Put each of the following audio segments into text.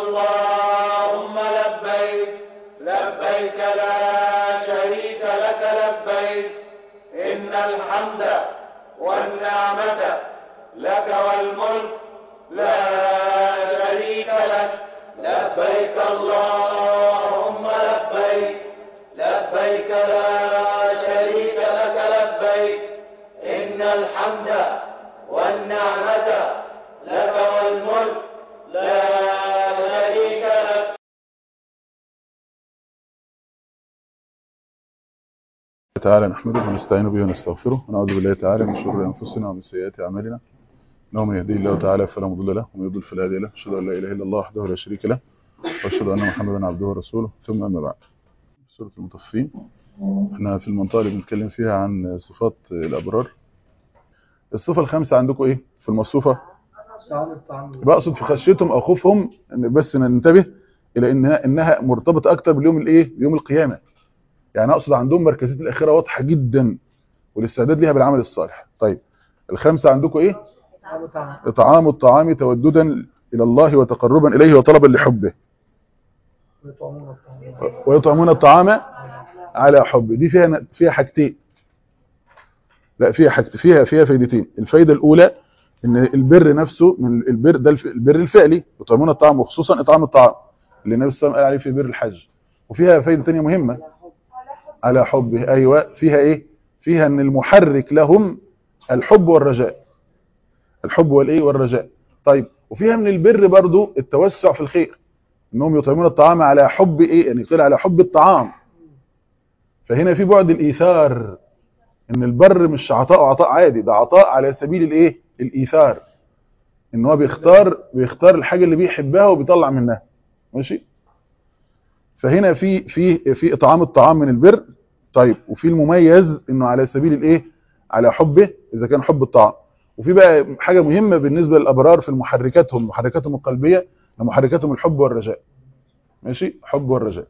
اللهم لبيك لبيك لا شريك لك لبيك إن الحمد والنعمة لك والملك لا شريك لك لبيك اللهم لبيك لبيك لا شريك لك لبيك إن الحمد والنعمة لك والملك لا شريك لك تعالى نحمده ونستعين به ونستغفره ونعوذ بالله تعالى من شرور انفسنا ومن سيئات اعمالنا انه من يهديه الله تعالى فلا مضل له ومن يضلل فلا هادي له اشهد ان لا اله الا الله وحده لا شريك له واشهد ان محمدا عبده ورسوله ثم اما بعد سوره المطففين احنا في المنطقه اللي بنتكلم فيها عن صفات الابرار الصفه الخامسه عندكم ايه في المصفوفه بقصد في خشيتهم او خوفهم ان بس ننتبه الى انها انها مرتبطه اكتر باليوم الايه بيوم القيامه يعني اقصد عندهم مركزيه الاخره واضحه جدا والاستعداد ليها بالعمل الصالح طيب الخامسه عندكم ايه اطعام الطعام توددا الى الله وتقربا اليه وطلبا لحبه ويطعمون الطعام على حبه دي فيها فيها حاجتين لا فيها حاجت فيها فيها فايدتين الفايده الاولى ان البر نفسه من البر ده البر الفعلي يطعمون الطعام وخصوصا اطعام الطعام اللي النبي صلى الله عليه وسلم قال عليه في بر الحج وفيها فايده ثانيه مهمه على حبه ايوه فيها ايه فيها ان المحرك لهم الحب والرجاء الحب والايه والرجاء طيب وفيها من البر برضو التوسع في الخير انهم يطعمون الطعام على حب ايه يعني قيل على حب الطعام فهنا في بعد الايثار ان البر مش عطاء عطاء عادي ده عطاء على سبيل الايه الايثار ان هو بيختار بيختار الحاجه اللي بيحبها وبيطلع منها ماشي فهنا في في في اطعام الطعام من البر طيب وفي المميز انه على سبيل الايه على حبه اذا كان حب الطعام وفي بقى حاجه مهمه بالنسبه للابرار في محركاتهم محركاتهم القلبيه محركاتهم الحب والرجاء ماشي حب والرجاء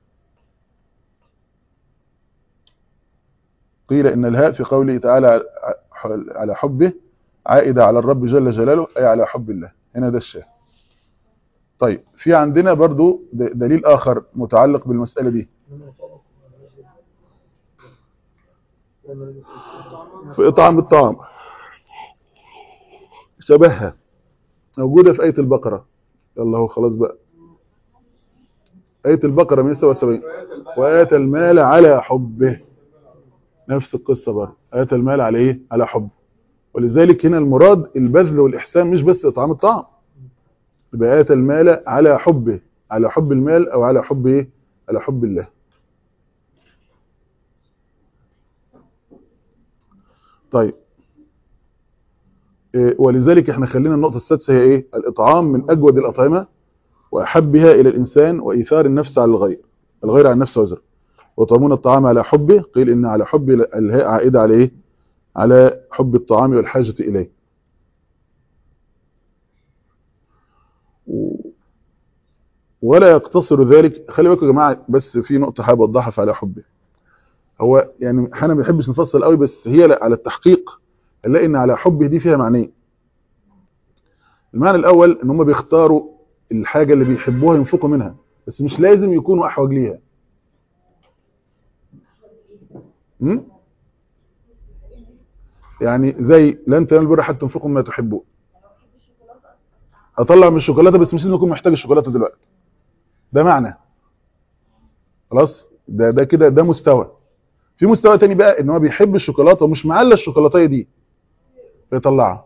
قيل ان الهاء في قوله تعالى على حبه عائده على الرب جل جلاله اي على حب الله هنا ده الشاهد طيب في عندنا برضو دليل آخر متعلق بالمسألة دي في إطعام الطعام شبهها موجودة في آية البقرة يلا هو خلاص بقى آية البقرة 177 وآتى المال على حبه نفس القصة برضه آتى المال على إيه؟ على حب ولذلك هنا المراد البذل والإحسان مش بس إطعام الطعام يبقى آتى المال على حبه على حب المال أو على حب إيه؟ على حب الله طيب إيه ولذلك احنا خلينا النقطة السادسة هي ايه الإطعام من أجود الأطعمة وأحبها إلى الإنسان وإيثار النفس على الغير الغير على النفس وزر وطعمون الطعام على حبه قيل إن على حب الهاء عائدة على إيه على حب الطعام والحاجة إليه ولا يقتصر ذلك خلي بالكم يا جماعه بس في نقطه حابب اوضحها على حبه هو يعني احنا ما بنحبش نفصل قوي بس هي على التحقيق نلاقي ان على حبه دي فيها معنيين المعنى الاول ان هم بيختاروا الحاجه اللي بيحبوها ينفقوا منها بس مش لازم يكونوا احوج ليها م? يعني زي لن تنالوا البر حتى تنفقوا مما تحبون اطلع من الشوكولاته بس مش لازم اكون محتاج الشوكولاته دلوقتي ده معنى خلاص ده ده كده ده مستوى في مستوى تاني بقى ان هو بيحب الشوكولاته ومش معلى الشوكولاتيه دي فيطلعها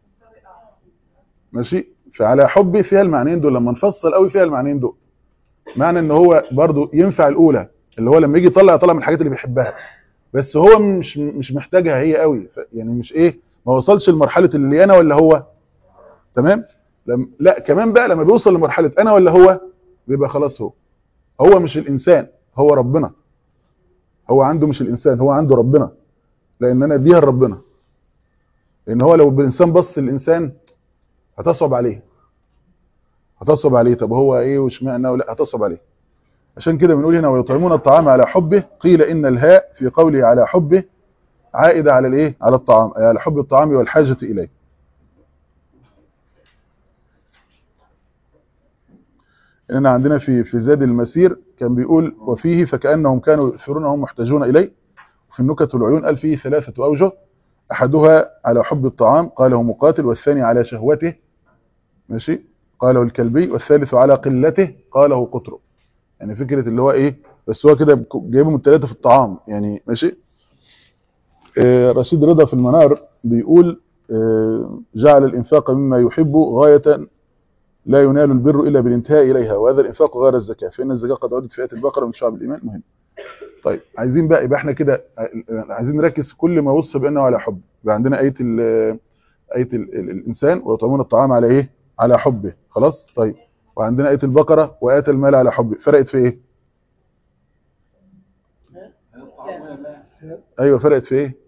ماشي فعلى حبي فيها المعنيين دول لما نفصل قوي فيها المعنيين دول معنى ان هو برضو ينفع الاولى اللي هو لما يجي يطلع يطلع من الحاجات اللي بيحبها بس هو مش مش محتاجها هي قوي يعني مش ايه ما وصلش لمرحله اللي انا ولا هو تمام لم لا كمان بقى لما بيوصل لمرحله انا ولا هو بيبقى خلاص هو هو مش الانسان هو ربنا هو عنده مش الانسان هو عنده ربنا لان انا اديها لربنا لان هو لو الانسان بص للانسان هتصعب عليه هتصعب عليه طب هو ايه واشمعنى ولا هتصعب عليه عشان كده بنقول هنا ويطعمون الطعام على حبه قيل ان الهاء في قوله على حبه عائده على الايه على الطعام على حب الطعام والحاجه اليه اننا عندنا في في زاد المسير كان بيقول وفيه فكانهم كانوا يؤثرون وهم محتاجون اليه في النكت والعيون قال فيه ثلاثه اوجه احدها على حب الطعام قاله مقاتل والثاني على شهوته ماشي قاله الكلبي والثالث على قلته قاله قطر يعني فكره اللي هو ايه بس هو كده جايبه من الثلاثه في الطعام يعني ماشي آه رشيد رضا في المنار بيقول آه جعل الانفاق مما يحب غايه لا ينال البر الا بالانتهاء اليها وهذا الانفاق غير الزكاه فان الزكاه قد عدت في ايه البقره من شعب الايمان مهم طيب عايزين بقى يبقى احنا كده عايزين نركز في كل ما وصف بانه على حب يبقى عندنا ايه ال ايه ال الانسان ويطعمون الطعام على ايه على حبه خلاص طيب وعندنا ايه البقره واتى المال على حبه فرقت في ايه ايوه فرقت في ايه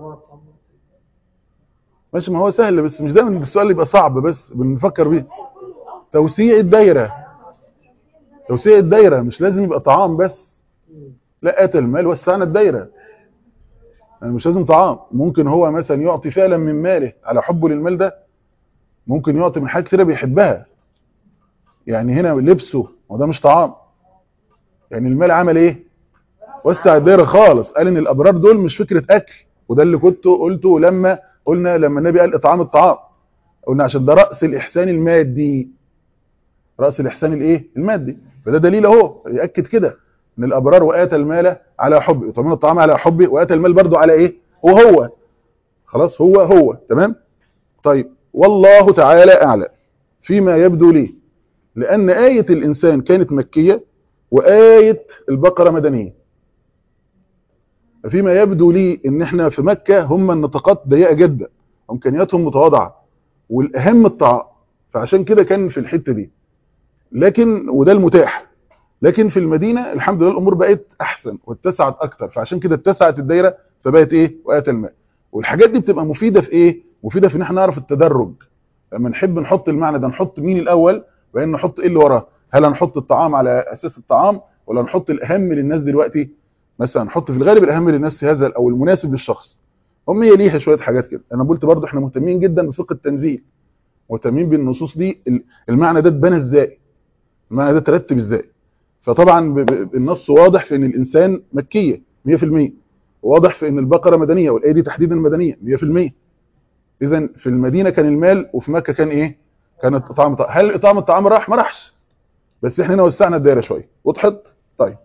ماشي ما هو سهل بس مش دايما السؤال يبقى صعب بس بنفكر بيه توسيع الدايره توسيع الدايره مش لازم يبقى طعام بس لا اتى المال وسعنا الدايره يعني مش لازم طعام ممكن هو مثلا يعطي فعلا من ماله على حبه للمال ده ممكن يعطي من حاجات كتيره بيحبها يعني هنا لبسه وده مش طعام يعني المال عمل ايه وسع الدايره خالص قال ان الابرار دول مش فكره اكل وده اللي كنت قلته لما قلنا لما النبي قال اطعام الطعام قلنا عشان ده راس الاحسان المادي راس الاحسان الايه المادي فده دليل اهو ياكد كده ان الابرار واتى المال على حبه يطعمون الطعام على حبه واتى المال برضه على ايه هو هو خلاص هو هو تمام طيب والله تعالى اعلم فيما يبدو لي لان ايه الانسان كانت مكيه وايه البقره مدنيه فيما يبدو لي ان احنا في مكه هم النطاقات ضيقه جدا امكانياتهم متواضعه والاهم الطعام فعشان كده كان في الحته دي لكن وده المتاح لكن في المدينه الحمد لله الامور بقت احسن واتسعت اكتر فعشان كده اتسعت الدايره فبقت ايه واتى الماء والحاجات دي بتبقى مفيده في ايه مفيده في ان احنا نعرف التدرج لما نحب نحط المعنى ده نحط مين الاول وبعدين نحط ايه اللي وراه هل هنحط الطعام على اساس الطعام ولا نحط الاهم للناس دلوقتي مثلا نحط في الغالب الاهم للناس في هذا او المناسب للشخص هم هي ليها شويه حاجات كده انا قلت برضو احنا مهتمين جدا بفقه التنزيل مهتمين بالنصوص دي المعنى ده اتبنى ازاي المعنى ده ترتب ازاي فطبعا النص واضح في ان الانسان مكيه 100% واضح في ان البقره مدنيه والايه دي تحديدا مدنيه 100% اذا في المدينه كان المال وفي مكه كان ايه كان اطعام الطعام هل اطعام الطعام راح ما راحش بس احنا هنا وسعنا الدايره شويه وضحت طيب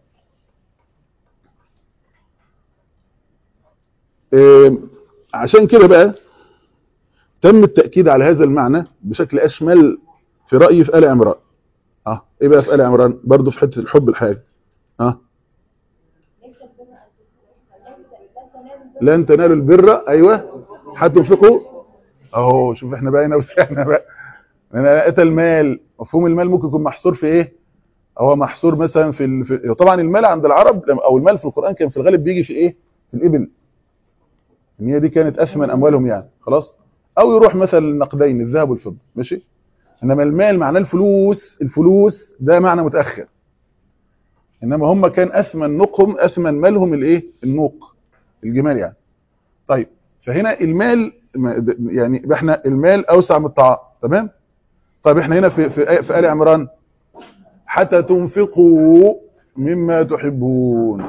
إيه عشان كده بقى تم التاكيد على هذا المعنى بشكل اشمل في رايي في ال عمران اه ايه بقى في ال عمران برضه في حته الحب الحاجه اه لن تنالوا البر ايوه حتى تنفقوا اهو شوف احنا بقى هنا وسعنا بقى انا اتى المال مفهوم المال ممكن يكون محصور في ايه هو محصور مثلا في, ال... في طبعا المال عند العرب او المال في القران كان في الغالب بيجي في ايه في الابل ان هي دي كانت اثمن اموالهم يعني خلاص او يروح مثلا النقدين الذهب والفضه ماشي انما المال معناه الفلوس الفلوس ده معنى متاخر انما هم كان اثمن نقهم اثمن مالهم الايه النوق الجمال يعني طيب فهنا المال يعني احنا المال اوسع من الطعام تمام طيب احنا هنا في في في ال عمران حتى تنفقوا مما تحبون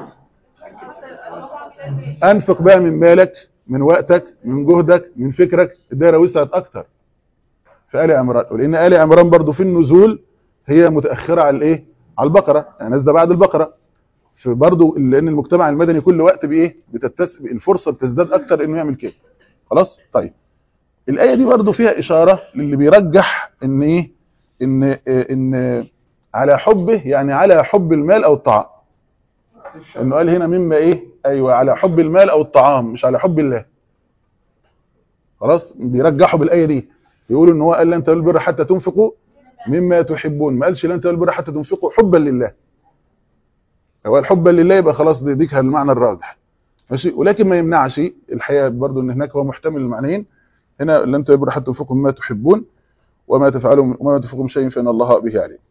انفق بقى من مالك من وقتك من جهدك من فكرك الدايره وسعت اكتر في ال عمران ولان ال عمران برضو في النزول هي متاخره على الايه على البقره يعني نازله بعد البقره فبرضو لان المجتمع المدني كل وقت بايه بتتس الفرصه بتزداد اكتر انه يعمل كده خلاص طيب الايه دي برضو فيها اشاره للي بيرجح ان ايه ان ان على حبه يعني على حب المال او الطعام انه قال هنا مما ايه ايوه على حب المال او الطعام مش على حب الله خلاص بيرجحوا بالايه دي يقولوا ان هو قال لن تنالوا البر حتى تنفقوا مما تحبون ما قالش لن تنالوا البر حتى تنفقوا حبا لله هو الحب لله يبقى خلاص دي ديك المعنى الراجح ماشي ولكن ما يمنعش الحقيقه برضو ان هناك هو محتمل المعنيين هنا لن تنالوا البر حتى تنفقوا مما تحبون وما تفعلوا وما تنفقوا من شيء فان الله به عليم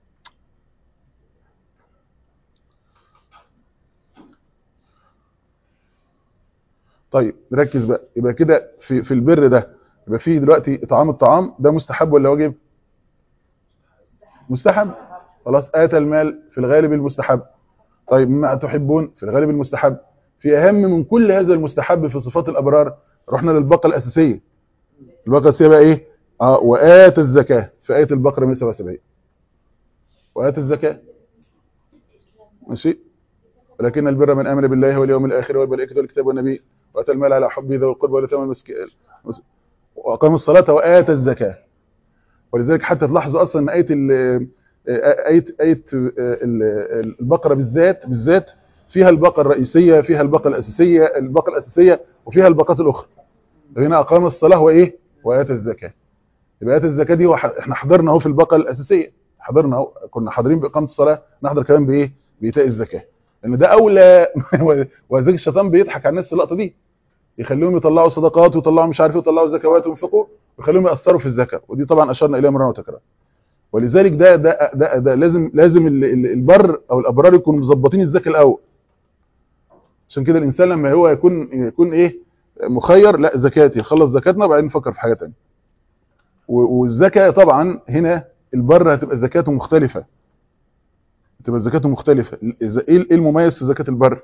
طيب نركز بقى يبقى كده في في البر ده يبقى فيه دلوقتي اطعام الطعام ده مستحب ولا واجب مستحب خلاص اتى المال في الغالب المستحب طيب مما تحبون في الغالب المستحب في اهم من كل هذا المستحب في صفات الابرار رحنا للبقره الاساسيه البقره الاساسيه بقى ايه اه واتى الزكاه في ايه البقره 177 واتى الزكاه ماشي ولكن البر من امن بالله واليوم الاخر والملائكه والكتاب والنبي واتى المال على حبه ذوي القربى واليتامى والمسكين واقام الصلاه واتى الزكاه ولذلك حتى تلاحظوا اصلا ان ايه ال ايه ايه البقره بالذات بالذات فيها البقره الرئيسيه فيها البقره الاساسيه البقره الاساسيه وفيها البقات الاخرى هنا اقام الصلاه وايه واتى الزكاه يبقى اتى الزكاه دي احنا حضرنا اهو في البقره الاساسيه حضرنا اهو كنا حاضرين باقامه الصلاه نحضر كمان بايه بايتاء الزكاه لان ده اولى وذلك الشيطان بيضحك على الناس في اللقطه دي يخليهم يطلعوا صدقات ويطلعوا مش عارف يطلعوا زكوات وينفقوا ويخليهم ياثروا في الزكاه ودي طبعا اشرنا اليها مره وتكرار ولذلك ده ده ده, ده لازم لازم البر او الابرار يكونوا مظبطين الزكاه الاول عشان كده الانسان لما هو يكون يكون ايه مخير لا زكاتي خلص زكاتنا وبعدين نفكر في حاجه ثانيه والزكاه طبعا هنا البر هتبقى زكاته مختلفه تبقى زكاته مختلفه ايه المميز في زكاه البر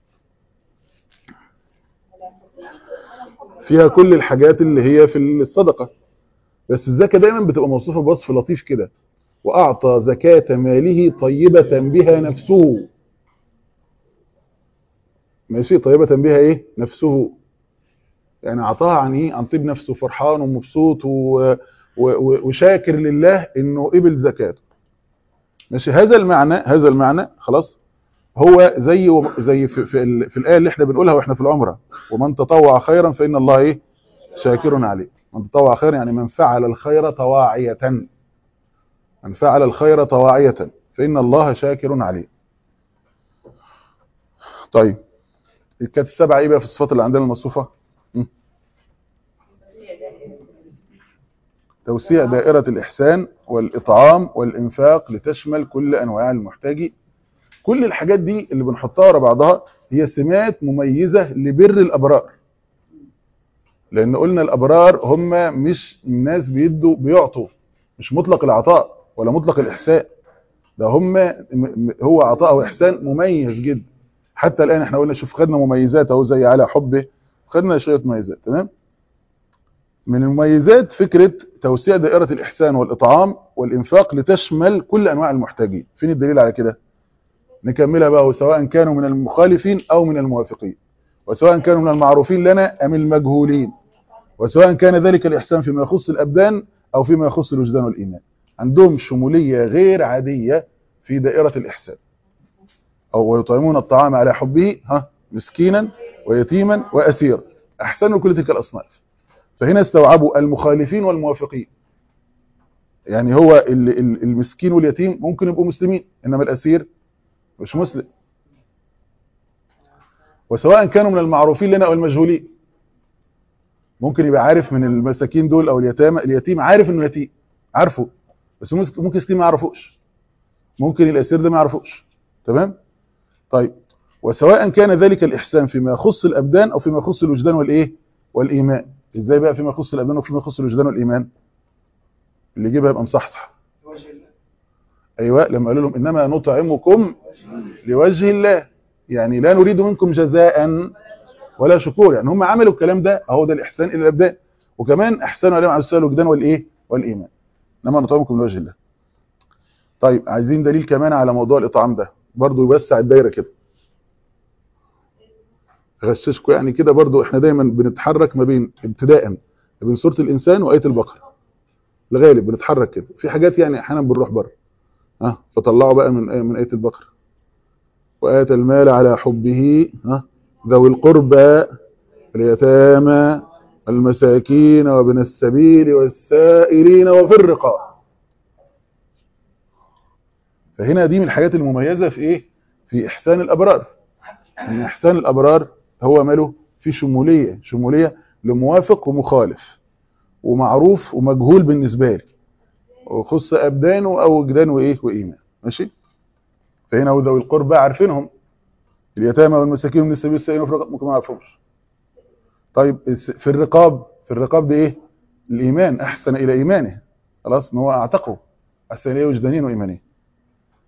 فيها كل الحاجات اللي هي في الصدقه بس الزكاه دايما بتبقى موصوفه بوصف لطيف كده واعطى زكاه ماله طيبه بها نفسه ماشي طيبه بها ايه نفسه يعني اعطاها عن ايه عن طيب نفسه فرحان ومبسوط و... و... وشاكر لله انه قبل زكاته ماشي هذا المعنى هذا المعنى خلاص هو زي زي في, في, ال... في الايه اللي احنا بنقولها واحنا في العمره ومن تطوع خيرا فان الله ايه شاكر عليه من تطوع خيرا يعني من فعل الخير طواعيه من فعل الخير طواعيه فان الله شاكر عليه طيب كانت السبعه ايه بقى في الصفات اللي عندنا الموصوفه توسيع دائرة الإحسان والإطعام والإنفاق لتشمل كل أنواع المحتاج كل الحاجات دي اللي بنحطها ورا بعضها هي سمات مميزة لبر الأبرار لأن قلنا الأبرار هم مش الناس بيدوا بيعطوا مش مطلق العطاء ولا مطلق الإحسان ده هم هو عطاء وإحسان مميز جدا حتى الآن احنا قلنا شوف خدنا مميزات اهو زي على حبه خدنا شوية مميزات تمام من المميزات فكرة توسيع دائرة الإحسان والإطعام والإنفاق لتشمل كل أنواع المحتاجين فين الدليل على كده نكملها بقى سواء كانوا من المخالفين أو من الموافقين وسواء كانوا من المعروفين لنا أم المجهولين وسواء كان ذلك الإحسان فيما يخص الأبدان أو فيما يخص الوجدان والإيمان عندهم شمولية غير عادية في دائرة الإحسان أو ويطعمون الطعام على حبه ها مسكينا ويتيما وأسيرا أحسنوا كل تلك الأصناف فهنا استوعبوا المخالفين والموافقين يعني هو المسكين واليتيم ممكن يبقوا مسلمين إنما الأسير مش مسلم وسواء كانوا من المعروفين لنا أو المجهولين ممكن يبقى عارف من المساكين دول أو اليتامى اليتيم عارف إنه يتيم عارفه بس ممكن يسكين ما يعرفوش ممكن الأسير ده ما يعرفوش تمام طيب وسواء كان ذلك الإحسان فيما يخص الأبدان أو فيما يخص الوجدان والإيه والإيمان إزاي بقى فيما يخص الأبدان وفيما يخص الوجدان والإيمان اللي يجيبها يبقى مصحصح أيوة لما قالوا لهم إنما نطعمكم لوجه الله يعني لا نريد منكم جزاء ولا شكور يعني هم عملوا الكلام ده أهو ده الإحسان إلى الأبدان وكمان أحسنوا عليهم على السؤال الوجدان والإيه والإيمان إنما نطعمكم لوجه الله طيب عايزين دليل كمان على موضوع الإطعام ده برضو يوسع الدايرة كده غششكم يعني كده برضو احنا دايما بنتحرك ما بين ابتداء ما بين سورة الإنسان وآية البقرة الغالب بنتحرك كده في حاجات يعني احيانا بنروح بره ها فطلعوا بقى من من آية البقرة وآت المال على حبه ها ذوي القربى اليتامى المساكين وابن السبيل والسائلين وفي الرقاب فهنا دي من الحاجات المميزة في ايه في إحسان الأبرار ان إحسان الأبرار هو ماله في شمولية شمولية لموافق ومخالف ومعروف ومجهول بالنسبة لي وخص أبدانه أو وجدانه وإيه وإيمان ماشي فهنا ذوي القربى عارفينهم اليتامى والمساكين من السبيل السائلين في الرقاب ممكن ما يعرفهمش طيب في الرقاب في الرقاب ده ايه الايمان احسن الى ايمانه خلاص ان هو اعتقه احسن اليه وجدانين وايمانين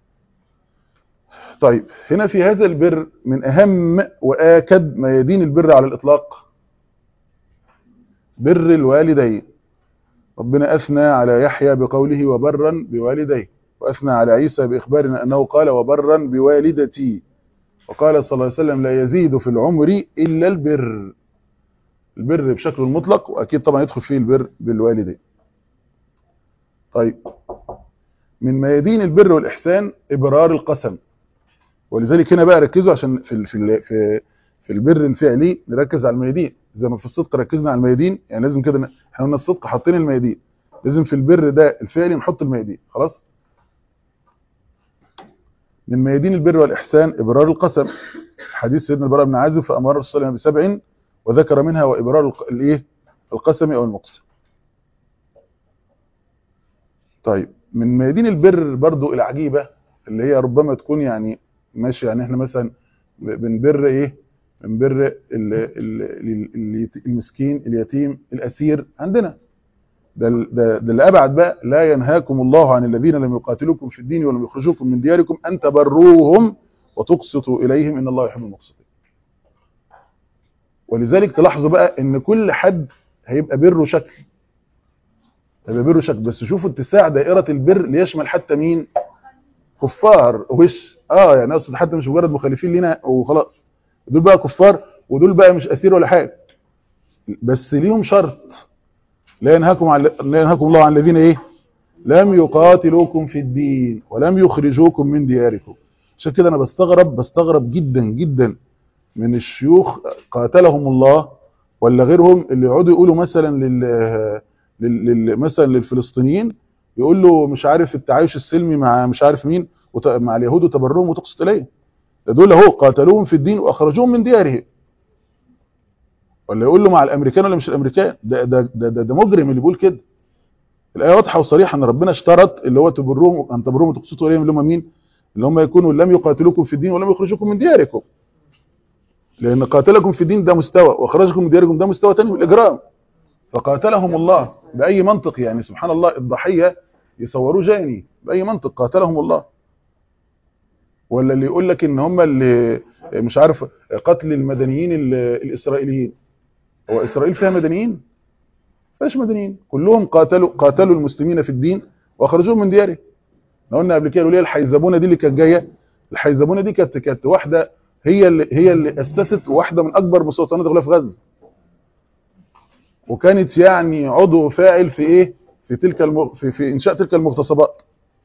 طيب هنا في هذا البر من اهم واكد ميادين البر على الاطلاق بر الوالدين ربنا اثنى على يحيى بقوله وبرا بوالديه واثنى على عيسى باخبارنا انه قال وبرا بوالدتي وقال صلى الله عليه وسلم لا يزيد في العمر الا البر البر بشكل مطلق واكيد طبعا يدخل فيه البر بالوالدين طيب من ميادين البر والاحسان ابرار القسم ولذلك هنا بقى ركزوا عشان في ال- في ال- في في البر الفعلي نركز على الميادين زي ما في الصدق ركزنا على الميادين يعني لازم كده ن- احنا قلنا الصدق حاطين الميادين لازم في البر ده الفعلي نحط الميادين خلاص من ميادين البر والاحسان ابرار القسم حديث سيدنا البراء بن عازب فامر الرسول صلى الله عليه وسلم بسبع وذكر منها وابرار الق- الايه القسم او المقسم طيب من ميادين البر برضو العجيبه اللي هي ربما تكون يعني ماشي يعني احنا مثلا بنبر ايه بنبر ال- ال- ال- ال- المسكين اليتيم الاسير عندنا ده ال- ده, ده اللي ابعد بقى لا ينهاكم الله عن الذين لم يقاتلوكم في الدين ولم يخرجوكم من دياركم ان تبروهم وتقسطوا اليهم ان الله يحب المقسطين ولذلك تلاحظوا بقى ان كل حد هيبقى بره شكل هيبقى بره شكل بس شوفوا اتساع دائره البر ليشمل حتى مين كفار وش اه يعني اقصد حتى مش مجرد مخالفين لينا وخلاص دول بقى كفار ودول بقى مش اسير ولا حاجه بس ليهم شرط لا ينهاكم عن لا ينهاكم الله عن الذين ايه لم يقاتلوكم في الدين ولم يخرجوكم من دياركم عشان كده انا بستغرب بستغرب جدا جدا من الشيوخ قاتلهم الله ولا غيرهم اللي يقعدوا يقولوا مثلا لل, لل... لل... مثلا للفلسطينيين يقول له مش عارف التعايش السلمي مع مش عارف مين وت... مع اليهود وتبرهم وتقسط اليه ده دول اهو قاتلوهم في الدين واخرجوهم من ديارهم ولا يقول له مع الامريكان ولا مش الامريكان ده ده ده, ده, ده مجرم اللي بيقول كده الايه واضحه وصريحه ان ربنا اشترط اللي هو تبرهم ان تبرهم وتقسطوا اليهم اللي هم مين اللي هم يكونوا لم يقاتلوكم في الدين ولم يخرجوكم من دياركم لان قاتلكم في الدين ده مستوى واخرجكم من دياركم ده مستوى ثاني من الاجرام فقاتلهم الله باي منطق يعني سبحان الله الضحيه يصوروه جاني باي منطق قاتلهم الله ولا اللي يقول لك ان هم اللي مش عارف قتل المدنيين الاسرائيليين هو اسرائيل فيها مدنيين فيش مدنيين كلهم قاتلوا قاتلوا المسلمين في الدين واخرجوهم من ديارهم احنا قلنا قبل كده الوليه الحيزبونه دي اللي كانت جايه الحيزبونه دي كانت كانت واحده هي اللي هي اللي اسست واحده من اكبر مستوطنات الغلاف غزه وكانت يعني عضو فاعل في ايه في تلك المغ... في, في انشاء تلك المغتصبات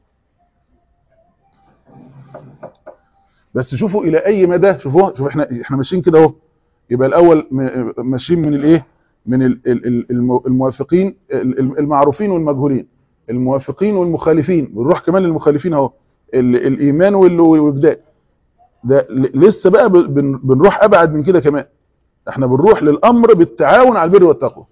بس شوفوا الى اي مدى شوفوا شوفوا احنا احنا ماشيين كده اهو يبقى الاول ماشيين من الايه من الموافقين المعروفين والمجهولين الموافقين والمخالفين بنروح كمان للمخالفين اهو الايمان والوجدان ده لسه بقى بنروح ابعد من كده كمان احنا بنروح للامر بالتعاون على البر والتقوى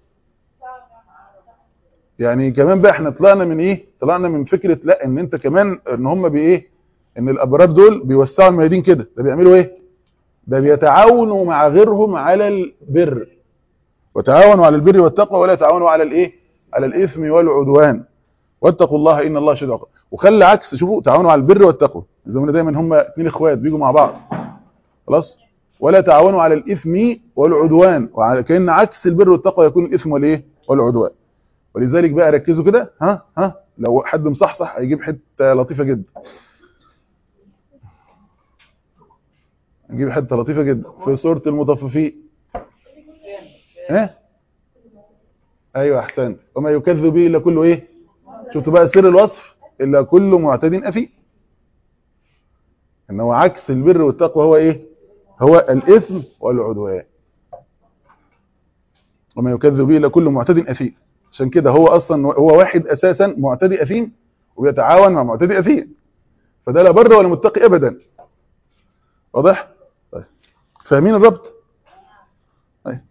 يعني كمان بقى احنا طلعنا من ايه طلعنا من فكره لا ان انت كمان ان هم بايه ان الابرار دول بيوسعوا الميادين كده ده بيعملوا ايه ده بيتعاونوا مع غيرهم على البر وتعاونوا على البر والتقوى ولا تعاونوا على الايه على الاثم والعدوان واتقوا الله ان الله شديد العقاب وخلي عكس شوفوا تعاونوا على البر والتقوى زي ما دايما هم اثنين اخوات بيجوا مع بعض خلاص ولا تعاونوا على الاثم والعدوان وعلى كان عكس البر والتقوى يكون الاثم والايه والعدوان ولذلك بقى ركزوا كده ها ها لو حد مصحصح هيجيب حته لطيفه جدا نجيب حته لطيفه جدا في سوره المطففين ها ايوه احسنت وما يكذب به الا كله ايه شفتوا بقى سر الوصف الا كل معتد اثيم ان هو عكس البر والتقوى هو ايه هو الاثم والعدوان وما يكذب به الا كل معتد اثيم عشان كده هو اصلا هو واحد اساسا معتدي اثيم وبيتعاون مع معتدي اثيم فده لا بر ولا متقي ابدا واضح طيب فاهمين الربط طيب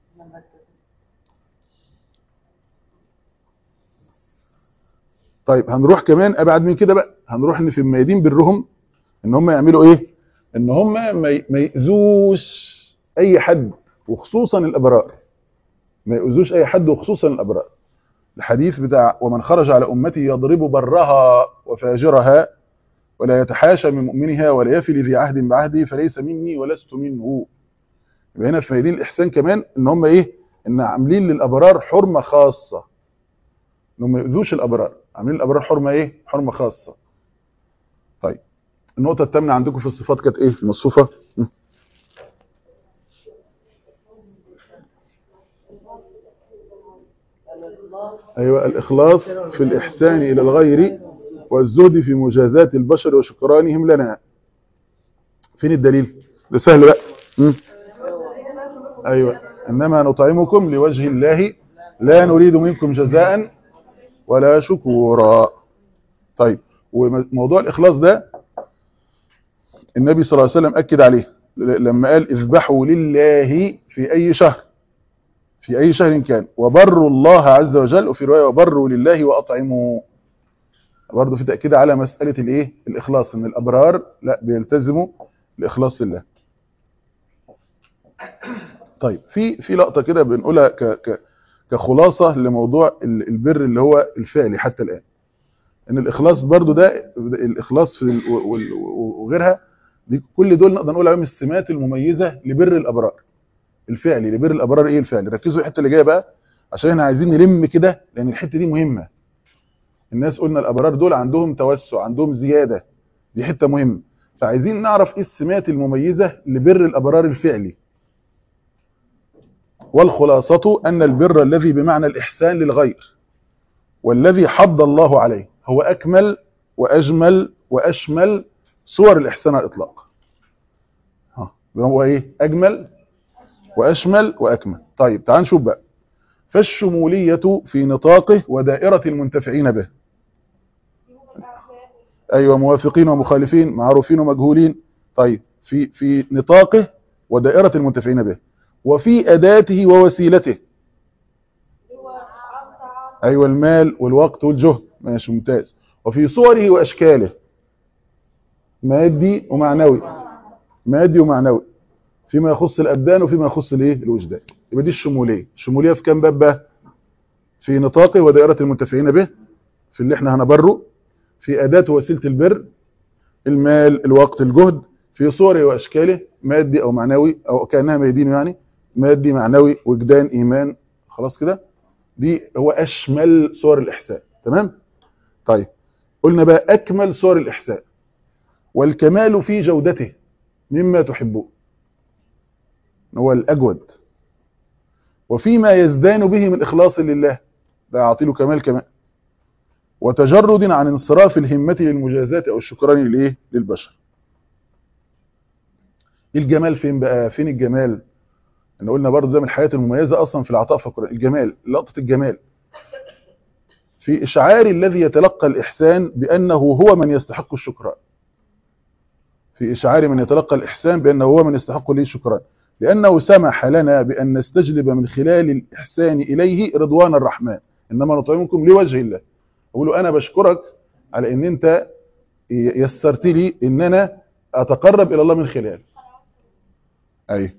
طيب هنروح كمان ابعد من كده بقى هنروح ان في الميادين برهم ان هم يعملوا ايه ان هم ما يأذوش اي حد وخصوصا الابرار ما يؤذوش اي حد وخصوصا الابرار الحديث بتاع ومن خرج على امتي يضرب برها وفاجرها ولا يتحاشى من مؤمنها ولا يفي لذي عهد بعهدي فليس مني ولست منه يبقى هنا في دين الاحسان كمان ان هم ايه ان عاملين للابرار حرمه خاصه انهم ما يؤذوش الابرار عاملين الابرار حرمه ايه حرمه خاصه طيب النقطه الثامنه عندكم في الصفات كانت ايه المصفوفه م. ايوه الاخلاص في الاحسان الى الغير والزهد في مجازات البشر وشكرانهم لنا فين الدليل ده سهل بقى م. ايوه انما نطعمكم لوجه الله لا نريد منكم جزاء ولا شكورا طيب وموضوع الإخلاص ده النبي صلى الله عليه وسلم أكد عليه لما قال اذبحوا لله في أي شهر في أي شهر كان وبروا الله عز وجل وفي رواية وبروا لله وأطعموا برضه في تأكيد على مسألة الإيه الإخلاص إن الأبرار لا بيلتزموا الإخلاص لله طيب في في لقطة كده بنقولها ك ك كخلاصة لموضوع البر اللي هو الفعلي حتى الآن ان الاخلاص برضو ده الاخلاص في وغيرها دي كل دول نقدر نقول عليهم السمات المميزه لبر الابرار الفعلي لبر الابرار ايه الفعلي ركزوا الحته اللي جايه بقى عشان احنا عايزين نلم كده لان الحته دي مهمه الناس قلنا الابرار دول عندهم توسع عندهم زياده دي حته مهمه فعايزين نعرف ايه السمات المميزه لبر الابرار الفعلي والخلاصه ان البر الذي بمعنى الاحسان للغير والذي حض الله عليه هو أكمل وأجمل وأشمل صور الإحسان على الإطلاق هو إيه أجمل وأشمل وأكمل طيب تعال نشوف بقى فالشمولية في نطاقه ودائرة المنتفعين به أيوة موافقين ومخالفين معروفين ومجهولين طيب في في نطاقه ودائرة المنتفعين به وفي أداته ووسيلته أيوة المال والوقت والجهد ماشي ممتاز وفي صوره وأشكاله مادي ومعنوي مادي ومعنوي فيما يخص الأبدان وفيما يخص الايه الوجدان يبقى دي الشمولية الشمولية في كام باب بقى في نطاقه ودائرة المنتفعين به في اللي احنا هنبره في أداة وسيلة البر المال الوقت الجهد في صوره وأشكاله مادي أو معنوي أو كأنها ميدين يعني مادي معنوي وجدان إيمان خلاص كده دي هو أشمل صور الإحسان تمام طيب قلنا بقى أكمل صور الإحسان والكمال في جودته مما تحبون هو الأجود وفيما يزدان به من إخلاص لله ده يعطيله كمال كمان وتجرد عن انصراف الهمة للمجازات أو الشكران لإيه للبشر الجمال فين بقى فين الجمال احنا قلنا برضه ده من الحياة المميزة أصلا في العطاء في القرآن الجمال لقطة الجمال في إشعار الذي يتلقى الإحسان بأنه هو من يستحق الشكران في إشعار من يتلقى الإحسان بأنه هو من يستحق لي الشكران لأنه سمح لنا بأن نستجلب من خلال الإحسان إليه رضوان الرحمن إنما نطعمكم لوجه الله أقول له أنا بشكرك على أن أنت يسرت لي أن أنا أتقرب إلى الله من خلال أي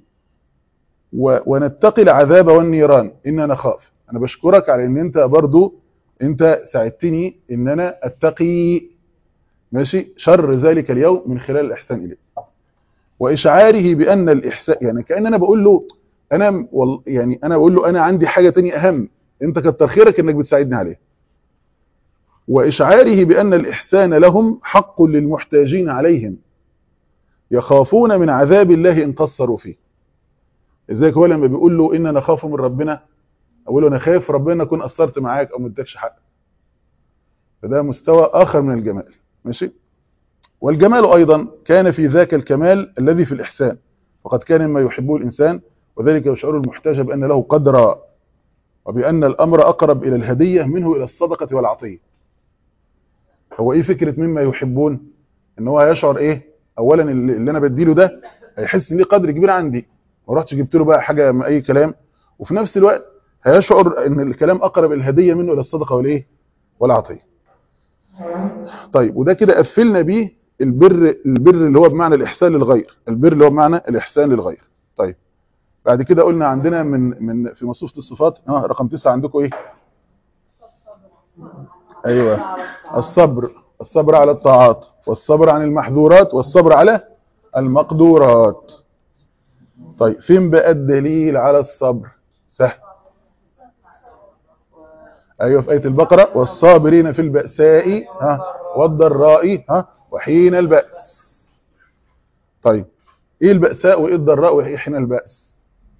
ونتقي العذاب والنيران إننا نخاف أنا بشكرك على أن أنت برضو أنت ساعدتني أن أنا أتقي ماشي شر ذلك اليوم من خلال الإحسان إليه وإشعاره بأن الإحسان يعني كأن أنا بقول له أنا وال يعني أنا بقول له أنا عندي حاجة تانية أهم أنت كتر خيرك أنك بتساعدني عليه وإشعاره بأن الإحسان لهم حق للمحتاجين عليهم يخافون من عذاب الله إن قصروا فيه ازيك هو لما بيقول له إن نخاف من ربنا أقول له أنا خايف ربنا أكون قصرت معاك أو ما ادكش حق فده مستوى آخر من الجمال ماشي والجمال أيضا كان في ذاك الكمال الذي في الإحسان وقد كان مما يحبه الإنسان وذلك يشعر المحتاج بأن له قدرا وبأن الأمر أقرب إلى الهدية منه إلى الصدقة والعطية هو إيه فكرة مما يحبون إن هو هيشعر إيه أولا اللي أنا بديله ده هيحس إن ليه قدر كبير عندي ما رحتش جبت له بقى حاجة من أي كلام وفي نفس الوقت هيشعر إن الكلام أقرب الهدية منه إلى الصدقة والإيه والعطية طيب وده كده قفلنا بيه البر البر اللي هو بمعنى الإحسان للغير البر اللي هو بمعنى الإحسان للغير طيب بعد كده قلنا عندنا من من في مصفوفة الصفات اه رقم تسعة عندكم ايه ايوه الصبر الصبر على الطاعات والصبر عن المحظورات والصبر على المقدورات طيب فين بقى الدليل على الصبر سهل ايوه في ايه البقره والصابرين في البأساء ها والضراء ها وحين البأس طيب ايه البأساء وايه الضراء وايه حين البأس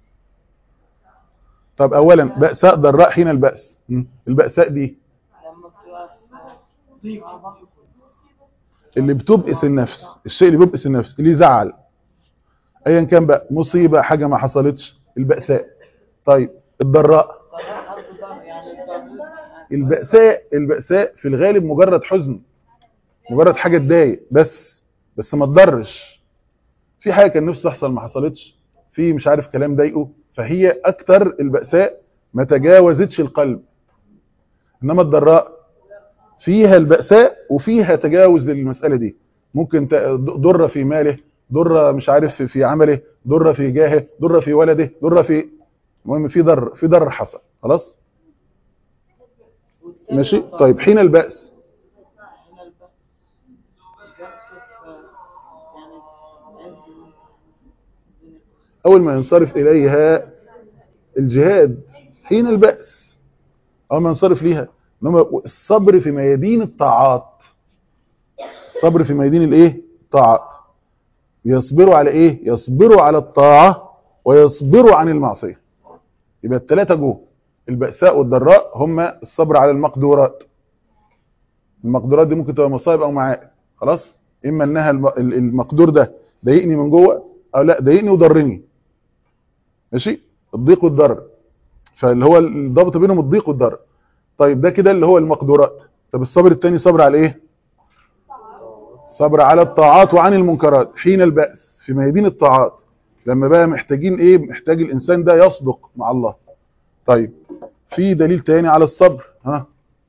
طب اولا بأساء ضراء حين البأس م? البأساء دي لما بتبقى في ضيق اللي بتبئس النفس الشيء اللي بيبئس النفس اللي يزعل ايا كان بقى مصيبه حاجه ما حصلتش البأساء طيب الضراء ضيق حد ضيق يعني الضيق البأساء البأساء في الغالب مجرد حزن مجرد حاجه تضايق بس بس ما تضرش في حاجه كان نفسه تحصل ما حصلتش في مش عارف كلام ضايقه فهي اكتر البأساء ما تجاوزتش القلب انما الضراء فيها البأساء وفيها تجاوز للمسألة دي ممكن ت- ضر في ماله ضر مش عارف في- في عمله ضر في جاهه ضر في ولده ضر في المهم في ضر في ضر حصل خلاص والتاني ماشي الضيق. طيب حين البأس هنا البأس البأس في يعني عز الدنيا أول ما ينصرف إليها الجهاد حين البأس أول ما ينصرف ليها إنما الصبر في ميادين الطاعات الصبر في ميادين الإيه؟ الطاعات يصبروا على إيه؟ يصبروا على الطاعة ويصبروا عن المعصية يبقى الثلاثة جوه البأساء والضراء هم الصبر على المقدورات المقدورات دي ممكن تبقى مصائب أو معائب خلاص إما إنها الم- ال- المقدور ده ضايقني من جوه أو لا ضايقني وضرني ماشي الضيق والضرر فاللي هو الضبط بينهم الضيق والضرر طيب ده كده اللي هو المقدورات طب الصبر التاني صبر على ايه صبر على الطاعات وعن المنكرات حين البأس في ميادين الطاعات لما بقى محتاجين ايه محتاج الانسان ده يصدق مع الله طيب في دليل تاني على الصبر ها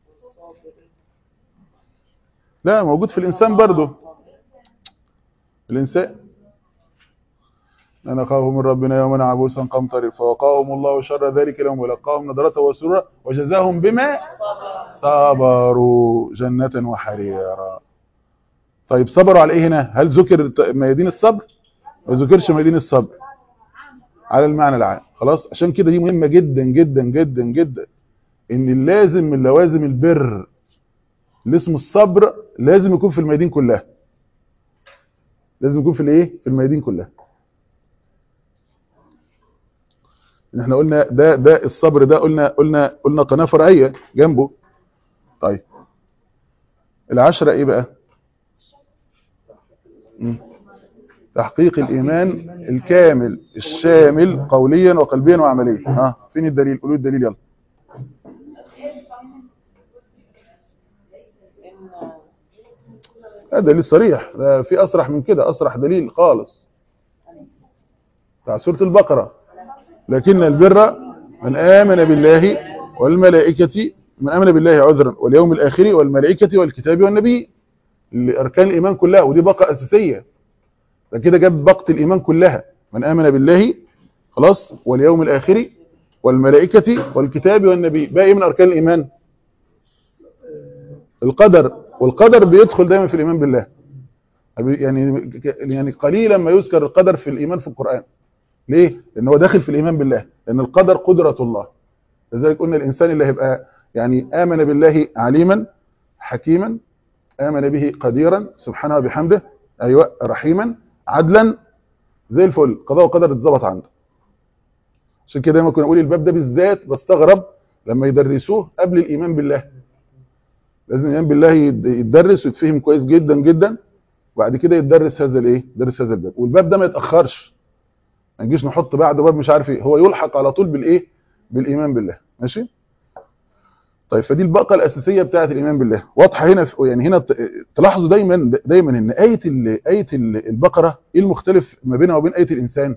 لا موجود في الانسان برضه الانسان أنا خاف من ربنا يوما عبوسا قمطرير فوقاهم الله شر ذلك اليوم ولقاهم نضرة وسرورا وجزاهم بما صبروا جنة وحريرا طيب صبروا على ايه هنا هل ذكر ت- ميادين الصبر ما ذكرش ميادين الصبر على المعنى العام خلاص عشان كده دي مهمة جدا جدا جدا جدا ان اللازم من لوازم البر اللي اسمه الصبر لازم يكون في الميادين كلها لازم يكون في الايه في الميادين كلها إن احنا قلنا ده ده الصبر ده قلنا قلنا قلنا قناه فرعيه جنبه طيب العشرة ايه بقى مم. تحقيق الايمان الكامل الشامل قوليا وقلبيا وعمليا ها فين الدليل قولوا الدليل يلا إن هذا دليل صريح ده في اصرح من كده اصرح دليل خالص بتاع سوره البقره لكن البر من آمن بالله والملائكة من آمن بالله عذرا واليوم الآخر والملائكة والكتاب والنبي اللي أركان الإيمان كلها ودي بقى أساسية فكده جاب بقة الإيمان كلها من آمن بالله خلاص واليوم الآخر والملائكة والكتاب والنبي باقي إيه من أركان الإيمان القدر والقدر بيدخل دايما في الإيمان بالله يعني يعني قليلا ما يذكر القدر في الإيمان في القرآن ليه؟ لأن هو داخل في الإيمان بالله لأن القدر قدرة الله لذلك قلنا الإنسان اللي هيبقى يعني آمن بالله عليما حكيما آمن به قديرا سبحانه وبحمده أيوة رحيما عدلا زي الفل قضاء وقدر اتظبط عنده عشان كده دايما كنا نقول الباب ده بالذات بستغرب لما يدرسوه قبل الإيمان بالله لازم الإيمان بالله يد- يتدرس ويتفهم كويس جدا جدا وبعد كده يتدرس هذا الايه يدرس هذا الباب والباب ده ما يتأخرش ما نجيش نحط بعده باب مش عارف ايه هو يلحق على طول بالايه بالايمان بالله ماشي طيب فدي البقى الاساسيه بتاعه الايمان بالله واضحه هنا في يعني هنا ت- تلاحظوا دايما دايما ان ايه ال- ايه ال- البقره ايه المختلف ما بينها وبين ايه الانسان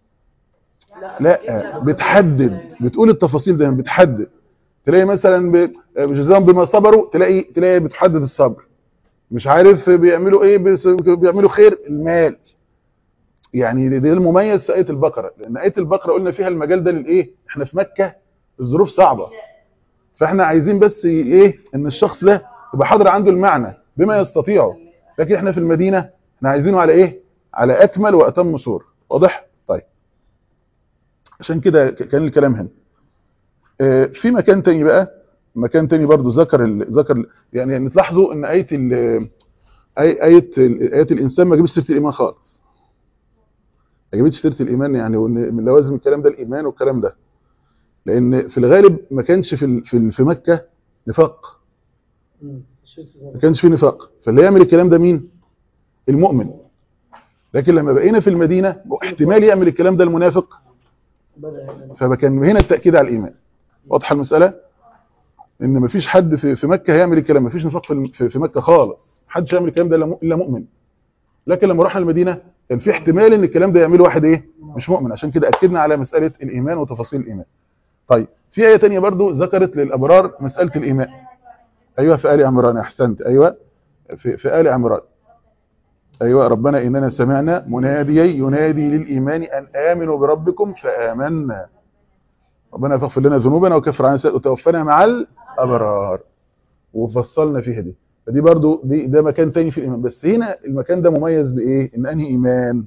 لا بتحدد بتقول التفاصيل دايما بتحدد تلاقي مثلا ب- جزاهم بما صبروا تلاقي تلاقي بتحدد الصبر مش عارف بيعملوا ايه بس- بيعملوا خير المال يعني ده ده المميز في آية البقرة لأن آية البقرة قلنا فيها المجال ده للإيه إحنا في مكة الظروف صعبة فإحنا عايزين بس ي- إيه إن الشخص ده يبقى حاضر عنده المعنى بما يستطيعوا لكن احنا في المدينه احنا عايزينه على ايه على اكمل واتم صوره واضح طيب عشان كده ك- كان الكلام هنا آه، في مكان تاني بقى مكان تاني برضو ذكر ال... ذكر ال... يعني يعني تلاحظوا ان ايه ال... اي ايه ال- ايه الانسان ما جابتش سيره الايمان خالص ما جابتش سيره الايمان يعني وان من لوازم الكلام ده الايمان والكلام ده لان في الغالب ما كانش في ال- في ال- في مكه نفاق ما كانش في نفاق فاللي يعمل الكلام ده مين المؤمن لكن لما بقينا في المدينه احتمال يعمل الكلام ده المنافق فكان هنا التاكيد على الايمان واضحه المساله ان مفيش حد في في مكه هيعمل الكلام مفيش نفاق في الم- في في مكه خالص محدش يعمل الكلام ده إلا مؤ- الا مؤمن لكن لما رحنا المدينه كان في احتمال ان الكلام ده يعمله واحد ايه مش مؤمن عشان كده اكدنا على مساله الايمان وتفاصيل الايمان طيب في ايه تانية برضو ذكرت للابرار مساله الايمان ايوه في ال عمران احسنت ايوه في في ال عمران ايوه ربنا اننا سمعنا مناديا ينادي للايمان ان امنوا بربكم فامنا ربنا يغفر لنا ذنوبنا وكفر عنا سيئات وتوفنا مع الابرار وفصلنا فيها دي فدي برضو دي ده مكان تاني في الايمان بس هنا المكان ده مميز بايه ان انهي ايمان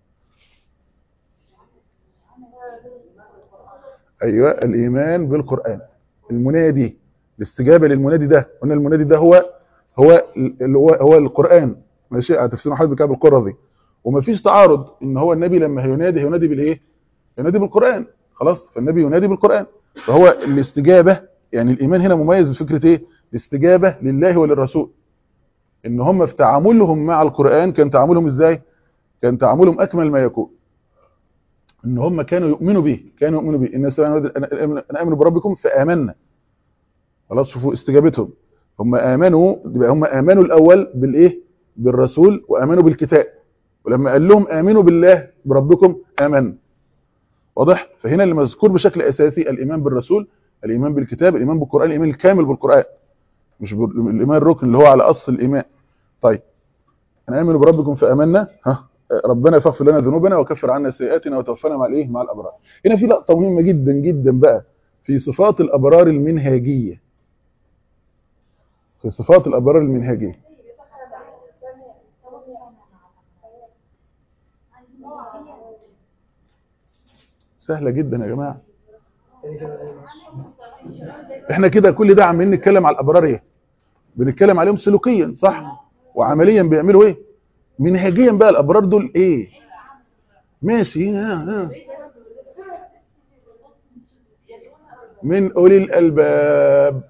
ايوه الايمان بالقران المنادي الاستجابه للمنادي ده قلنا المنادي ده هو هو اللي هو هو القران ماشي على تفسير محمد بن كعب القرظي ومفيش تعارض ان هو النبي لما هينادي هينادي بالايه ينادي بالقران خلاص فالنبي ينادي بالقران فهو الاستجابه يعني الايمان هنا مميز بفكره ايه الاستجابه لله وللرسول ان هم في تعاملهم مع القران كان تعاملهم ازاي كان تعاملهم اكمل ما يكون ان هم كانوا يؤمنوا به كانوا يؤمنوا به الناس انا انا امن بربكم فامنا خلاص شوفوا استجابتهم هم امنوا يبقى هم امنوا الاول بالايه بالرسول وامنوا بالكتاب ولما قال لهم امنوا بالله بربكم امن واضح فهنا اللي مذكور بشكل اساسي الايمان بالرسول الايمان بالكتاب الايمان بالقران الايمان الكامل بالقران مش بال- الايمان الركن اللي هو على اصل الايمان طيب انا امن بربكم فامنا ها ربنا يغفر لنا ذنوبنا ويكفر عنا سيئاتنا وتوفنا مع الايه مع الابرار هنا في لقطه مهمه جدا جدا بقى في صفات الابرار المنهاجيه في صفات الابرار المنهاجيه سهله جدا يا جماعه احنا كده كل ده عمالين نتكلم على الابرار ايه بنتكلم عليهم سلوكيا صح وعمليا بيعملوا ايه منهجيا بقى الابرار دول ايه ماشي ها ها. من اولي الالباب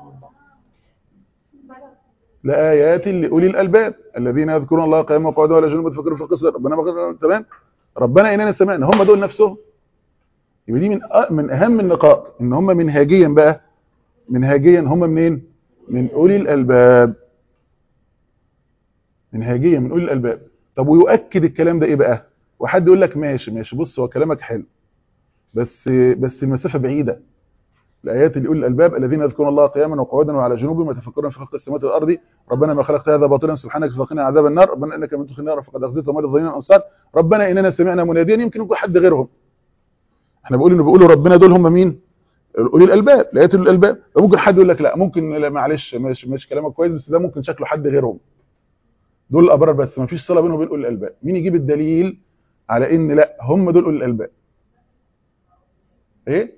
لآيات لأولي الألباب الذين يذكرون الله قياما وقعودا ولا جنوب يتفكرون في القصر ربنا ما تمام ربنا إننا سمعنا هم دول نفسهم يبقى دي من أ- من أهم النقاط إن هم منهاجيا بقى منهاجيا هم منين؟ من أولي الألباب منهاجيا من أولي الألباب طب ويؤكد الكلام ده إيه بقى؟ وحد يقول لك ماشي ماشي بص هو كلامك حلو بس بس المسافة بعيدة الآيات اللي يقول الألباب الذين يذكرون الله قياما وقعودا وعلى جنوبهم ويتفكرون في خلق السماوات والأرض ربنا ما خلقت هذا باطلا سبحانك فقنا عذاب النار ربنا إنك من تدخل النار فقد أخزيت وما للظالمين أنصار ربنا إننا سمعنا مناديا يمكن يكون حد غيرهم احنا بنقول انه بيقولوا ربنا دول هم مين اولي الالباب الايات اولي الالباب ممكن حد يقول لك لا ممكن لا معلش ماشي ماشي كلامك كويس بس ده ممكن شكله حد غيرهم دول الابرار بس ما فيش صله بينهم وبين اولي الالباب مين يجيب الدليل على ان لا هم دول اولي الالباب ايه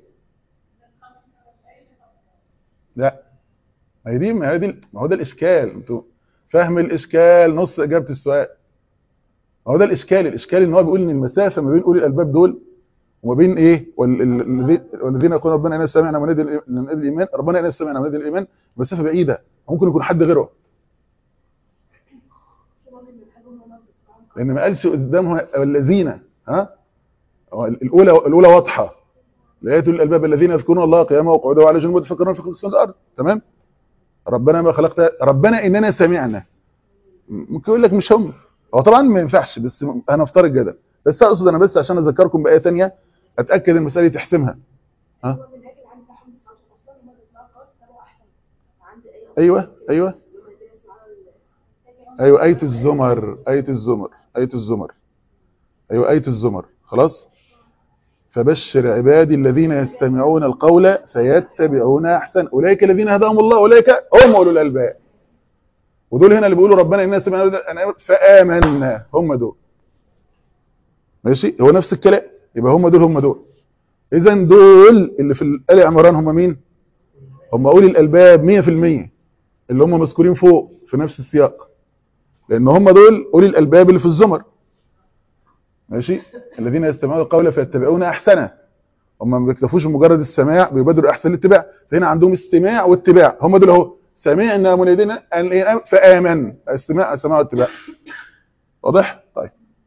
لا ما هي دي ما هي دي ما هو ده الاشكال انتوا فهم الاشكال نص اجابه السؤال ما هو ده الاشكال الاشكال ان هو بيقول ان المسافه ما بين اولي الالباب دول وما بين ايه وال- ال- الذي- والذين يقولون ربنا انا سمعنا منادي الإي- منادي الايمان ربنا انا سمعنا منادي الايمان مسافه بعيده ممكن يكون حد غيره لان ما قالش قدامهم الذين ها هو الاولى الاولى واضحه الايات الالباب الذين يذكرون الله قياما وقعودا وعلى جنوب يتفكرون في خلق السماوات والارض تمام ربنا ما خلقت ربنا اننا سمعنا ممكن يقول لك مش هم هو طبعا ما ينفعش بس هنفترض جدل بس اقصد انا بس عشان اذكركم بايه ثانيه اتاكد المساله دي تحسمها ها ايوه ايوه ايوه ايه الزمر ايه الزمر ايه الزمر ايوه ايه الزمر خلاص فبشر عبادي الذين يستمعون القول فيتبعون احسن اولئك الذين هداهم الله اولئك هم اولو الالباب ودول هنا اللي بيقولوا ربنا إنا سمعنا فآمنا هم دول ماشي هو نفس الكلام يبقى هم دول هم دول اذا دول اللي في ال عمران هم مين هم اولي الالباب 100% اللي هم مذكورين فوق في نفس السياق لان هم دول اولي الالباب اللي في الزمر ماشي الذين يستمعون القول فيتبعون احسنه هم ما بيكتفوش بمجرد السماع بيبادروا احسن الاتباع فهنا عندهم استماع واتباع هم دول اهو سمعنا منادينا ان فامن استماع سماع واتباع واضح طيب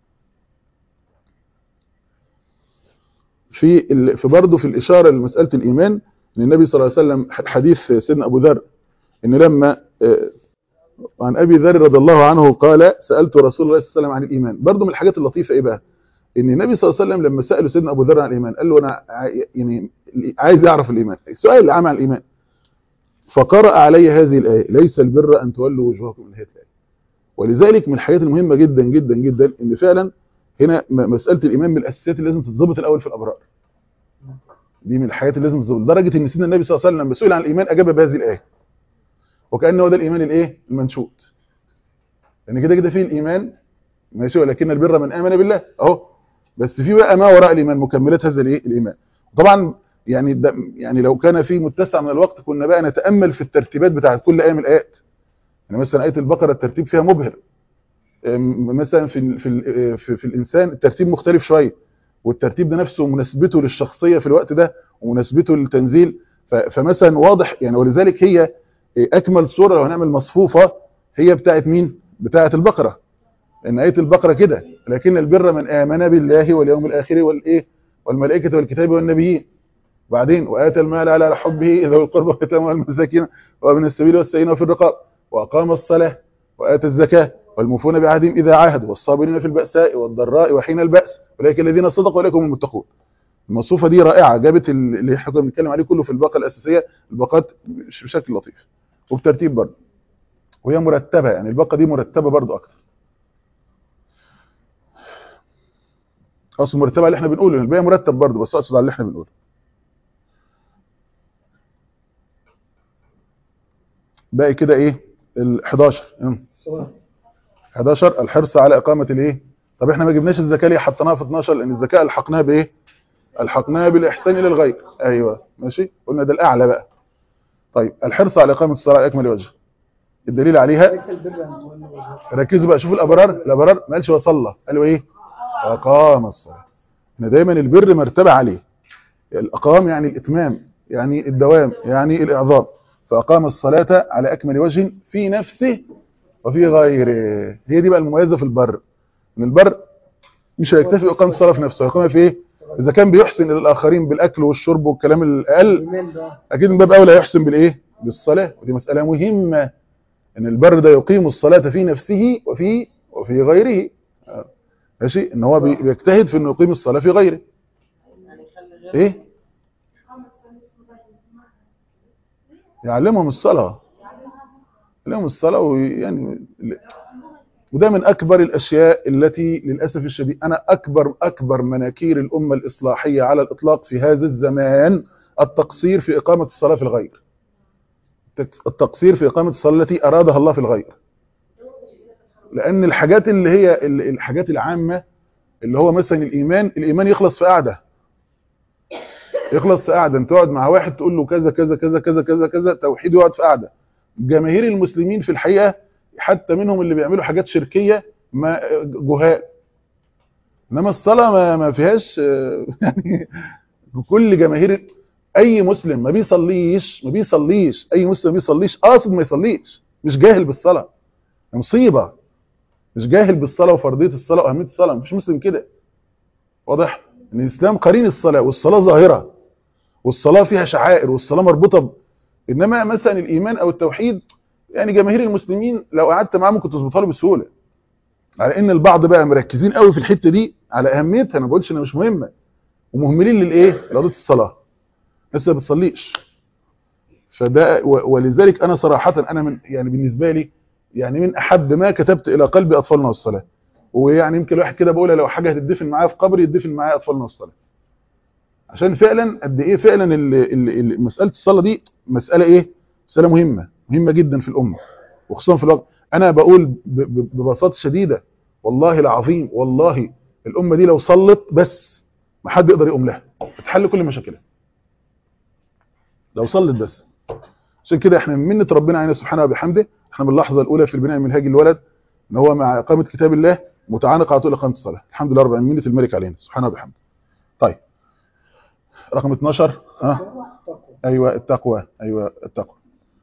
في ال... في برضه في الاشاره لمساله الايمان ان النبي صلى الله عليه وسلم حديث سيدنا ابو ذر ان لما عن ابي ذر رضي الله عنه قال سالت رسول الله صلى الله عليه وسلم عن الايمان برضه من الحاجات اللطيفه ايه بقى ان النبي صلى الله عليه وسلم لما ساله سيدنا ابو ذر عن الايمان قال له انا يعني عايز يعرف الايمان السؤال اللي عام عن الايمان فقرأ علي هذه الآية ليس البر أن تولوا وجوهكم من هذه الآية ولذلك من الحاجات المهمة جدا جدا جدا ان فعلا هنا مسألة الإيمان من الأساسيات اللي لازم تتظبط الأول في الأبرار دي من الحاجات اللي لازم تتظبط لدرجة ان سيدنا النبي صلى الله عليه وسلم لما سئل عن الإيمان أجاب بهذه الآية وكأنه هو ده الإيمان الإيه المنشود لأن كده كده فيه الإيمان ماشي ولكن البر من آمن بالله أهو بس في بقى ما وراء الإيمان مكملات هذا الإيه الإيمان طبعا يعني ده يعني لو كان في متسع من الوقت كنا بقى نتأمل في الترتيبات بتاعت كل آية من الآيات يعني مثلا آية البقرة الترتيب فيها مبهر مثلا في في في, في الإنسان الترتيب مختلف شوية والترتيب ده نفسه مناسبته للشخصية في الوقت ده ومناسبته للتنزيل فمثلا واضح يعني ولذلك هي أكمل صورة لو هنعمل مصفوفة هي بتاعت مين؟ بتاعت البقرة لأن آية البقرة كده لكن البر من آمن بالله واليوم الآخر والإيه والملائكة والكتاب والنبيين بعدين وآتى المال على حبه ذوي القربى واليتامى والمساكين وابن السبيل والسائلين وفي الرقاب وأقام الصلاة وآتى الزكاة والموفون بعهدهم إذا عاهدوا والصابرين في البأساء والضراء وحين البأس أولئك الذين صدقوا أولئك هم المتقون الموصوفة دي رائعة جابت اللي احنا كنا بنتكلم عليه كله في الباقة الأساسية الباقات بشكل لطيف وبترتيب برضه وهي مرتبة يعني الباقة دي مرتبة برضه أكتر أصل مرتبة على اللي احنا بنقوله الباقي مرتب برضه بس أقصد على اللي احنا بنقوله باقي كده ايه ال 11 11 الحرص على اقامه الايه طب احنا ما جبناش الزكاه ليه حطيناها في 12 لان الزكاه الحقناها بايه الحقناها بالاحسان الى الغير ايوه ماشي قلنا ده الاعلى بقى طيب الحرص على اقامه الصلاه على اكمل وجه الدليل عليها ركزوا بقى شوفوا الابرار الابرار ما قالش وصلى قالوا ايه اقام الصلاه ان دايما البر مرتبه عليه الاقام يعني الاتمام يعني الدوام يعني الاعظام فأقام الصلاة على أكمل وجه في نفسه وفي غيره هي دي بقى المميزة في البر ان البر مش هيكتفي بإقامة الصلاة في نفسه هيقومها في ايه إذا كان بيحسن إلى الآخرين بالأكل والشرب والكلام الأقل أكيد من باب أولى يحسن بالإيه بالصلاة ودي مسألة مهمة ان البر ده يقيم الصلاة في نفسه وفي وفي غيره ماشي ان هو بيجتهد في انه يقيم الصلاة في غيره ايه يعلمهم الصلاة يعلمهم الصلاة ويعني وده من أكبر الأشياء التي للأسف الشديد أنا أكبر أكبر مناكير الأمة الإصلاحية على الإطلاق في هذا الزمان التقصير في إقامة الصلاة في الغير التقصير في إقامة الصلاة التي أرادها الله في الغير لأن الحاجات اللي هي الحاجات العامة اللي هو مثلا الإيمان الإيمان يخلص في قعده يخلص في قعده انت تقعد مع واحد تقول له كذا كذا كذا كذا كذا كذا توحيد يقعد في قعده جماهير المسلمين في الحقيقه حتى منهم اللي بيعملوا حاجات شركيه ما جهال انما الصلاه ما, ما فيهاش يعني كل جماهير اي مسلم ما بيصليش ما بيصليش اي مسلم ما بيصليش قاصد ما يصليش مش جاهل بالصلاه مصيبه مش جاهل بالصلاه وفرضيه الصلاه واهميه الصلاه مش مسلم كده واضح ان الاسلام قرين الصلاه والصلاه ظاهره والصلاه فيها شعائر والصلاه مربوطه ب... انما مثلا الايمان او التوحيد يعني جماهير المسلمين لو قعدت معاهم ممكن تظبطها له بسهوله على ان البعض بقى مركزين قوي في الحته دي على اهميتها انا ما بقولش انها مش مهمه ومهملين للايه لقضيه الصلاه لسه ما بتصليش فده ولذلك انا صراحه انا من يعني بالنسبه لي يعني من احب ما كتبت الى قلبي اطفالنا والصلاه ويعني يمكن الواحد كده بقولها لو حاجه هتدفن معايا في قبري يدفن معايا اطفالنا والصلاه عشان فعلا قد ايه فعلا ال ال ال مساله الصلاه دي مساله ايه مساله مهمه مهمه جدا في الامه وخصوصا في الوقت انا بقول ب- ب- ببساطه شديده والله العظيم والله الامه دي لو صلت بس ما حد يقدر يقوم لها تحل كل مشاكلها لو صلت بس عشان كده احنا من منه ربنا علينا سبحانه وبحمده احنا من اللحظه الاولى في البناء منهاج الولد ان هو مع اقامه كتاب الله متعانق على طول اقامه الصلاه الحمد لله رب العالمين منه الملك علينا سبحانه وبحمده طيب رقم 12 ها ايوه التقوى ايوه التقوى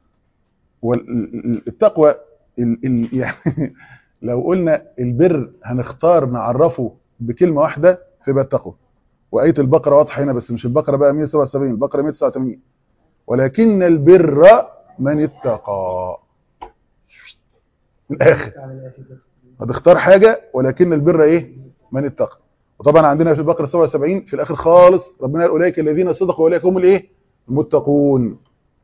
والتقوى ال ال يعني لو قلنا البر هنختار نعرفه بكلمه واحده فيبقى التقوى وايه البقره واضحه هنا بس مش البقره بقى 177 البقره 189 ولكن البر من اتقى من الاخر هتختار حاجه ولكن البر ايه من اتقى وطبعا عندنا في البقره 77 في الاخر خالص ربنا قال اولئك الذين صدقوا واولئك هم الايه المتقون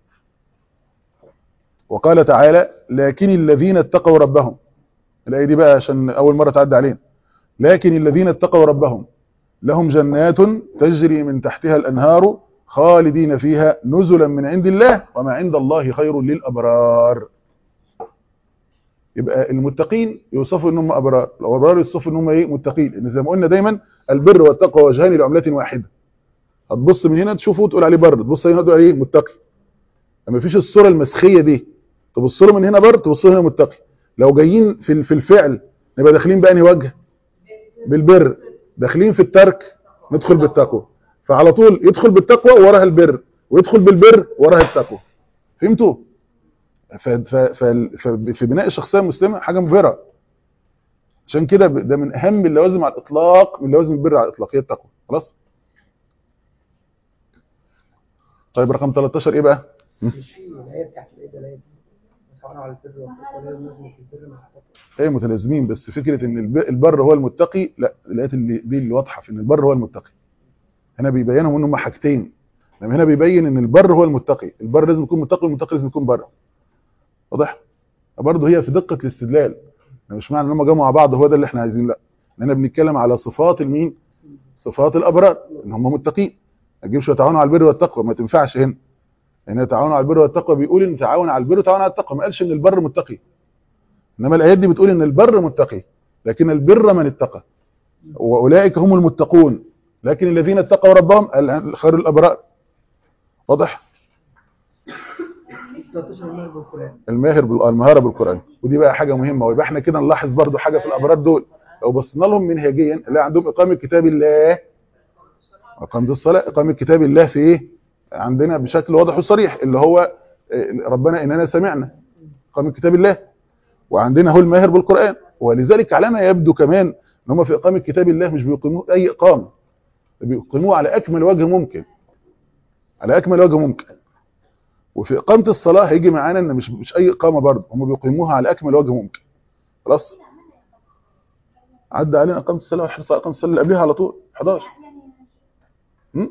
وقال تعالى لكن الذين اتقوا ربهم الايه دي بقى عشان اول مره تعدي علينا لكن الذين اتقوا ربهم لهم جنات تجري من تحتها الانهار خالدين فيها نزلا من عند الله وما عند الله خير للابرار يبقى المتقين يوصفوا انهم ابرار الابرار يوصفوا انهم ايه متقين لان زي ما قلنا دايما البر والتقوى وجهان لعمله واحده هتبص من هنا تشوفه تقول عليه بر تبص هنا تقول عليه متقي لما فيش الصوره المسخيه دي تبص له من هنا بر تبص له هنا متقي لو جايين في في الفعل نبقى داخلين بأنهي وجه بالبر داخلين في الترك ندخل بالتقوى فعلى طول يدخل بالتقوى وراها البر ويدخل بالبر وراها التقوى فهمتوا ف- ف- ف- ففي بناء الشخصيه المسلمه حاجه مبهره عشان كده ب- ده من اهم اللوازم على الاطلاق من لوازم البر على الاطلاق هي التقوى خلاص طيب رقم 13 ايه بقى مش في الآية بتاعت الإيه ده الآية دي وسواء على البر والتقوى لازم نزل في البر مع التقوى ايه متلازمين بس فكره ان الب- البر هو المتقي لا الايات اللي دي اللي واضحه في ان البر هو المتقي هنا بيبينهم ان هم حاجتين لما هنا بيبين ان البر هو المتقي البر لازم يكون متقي والمتقي لازم يكون بر واضح برضه هي في دقه الاستدلال يعني مش معنى ان هم جم مع بعض هو ده اللي احنا عايزينه لا احنا بنتكلم على صفات المين صفات الابرار ان هم متقين ما تجيبش وتعاونوا على البر والتقوى ما تنفعش هنا هنا تعاونوا على البر والتقوى بيقول ان تعاون على البر وتعاون على التقوى ما قالش ان البر متقي انما الايات دي بتقول ان البر متقي لكن البر من اتقى واولئك هم المتقون لكن الذين اتقوا ربهم قال خير الابرار واضح 13 المال بالقرآن الماهر بال- المهاره بالقران ودي بقى حاجه مهمه ويبقى احنا كده نلاحظ برضو حاجه في الابرار دول لو بصينا لهم منهجيا نلاقي عندهم اقامه كتاب الله اقامه الصلاه اقامه كتاب الله في ايه عندنا بشكل واضح وصريح اللي هو إيه، ربنا اننا سمعنا اقامه كتاب الله وعندنا هو الماهر بالقران ولذلك على ما يبدو كمان ان هم في اقامه كتاب الله مش بيقيموه اي اقامه بيقيموه على اكمل وجه ممكن على اكمل وجه ممكن وفي اقامه الصلاه هيجي معانا ان مش مش اي اقامه برضه هم بيقيموها على اكمل وجه ممكن خلاص عدى علينا اقامه الصلاه والحرص على اقامه الصلاه اللي قبلها على طول 11 م?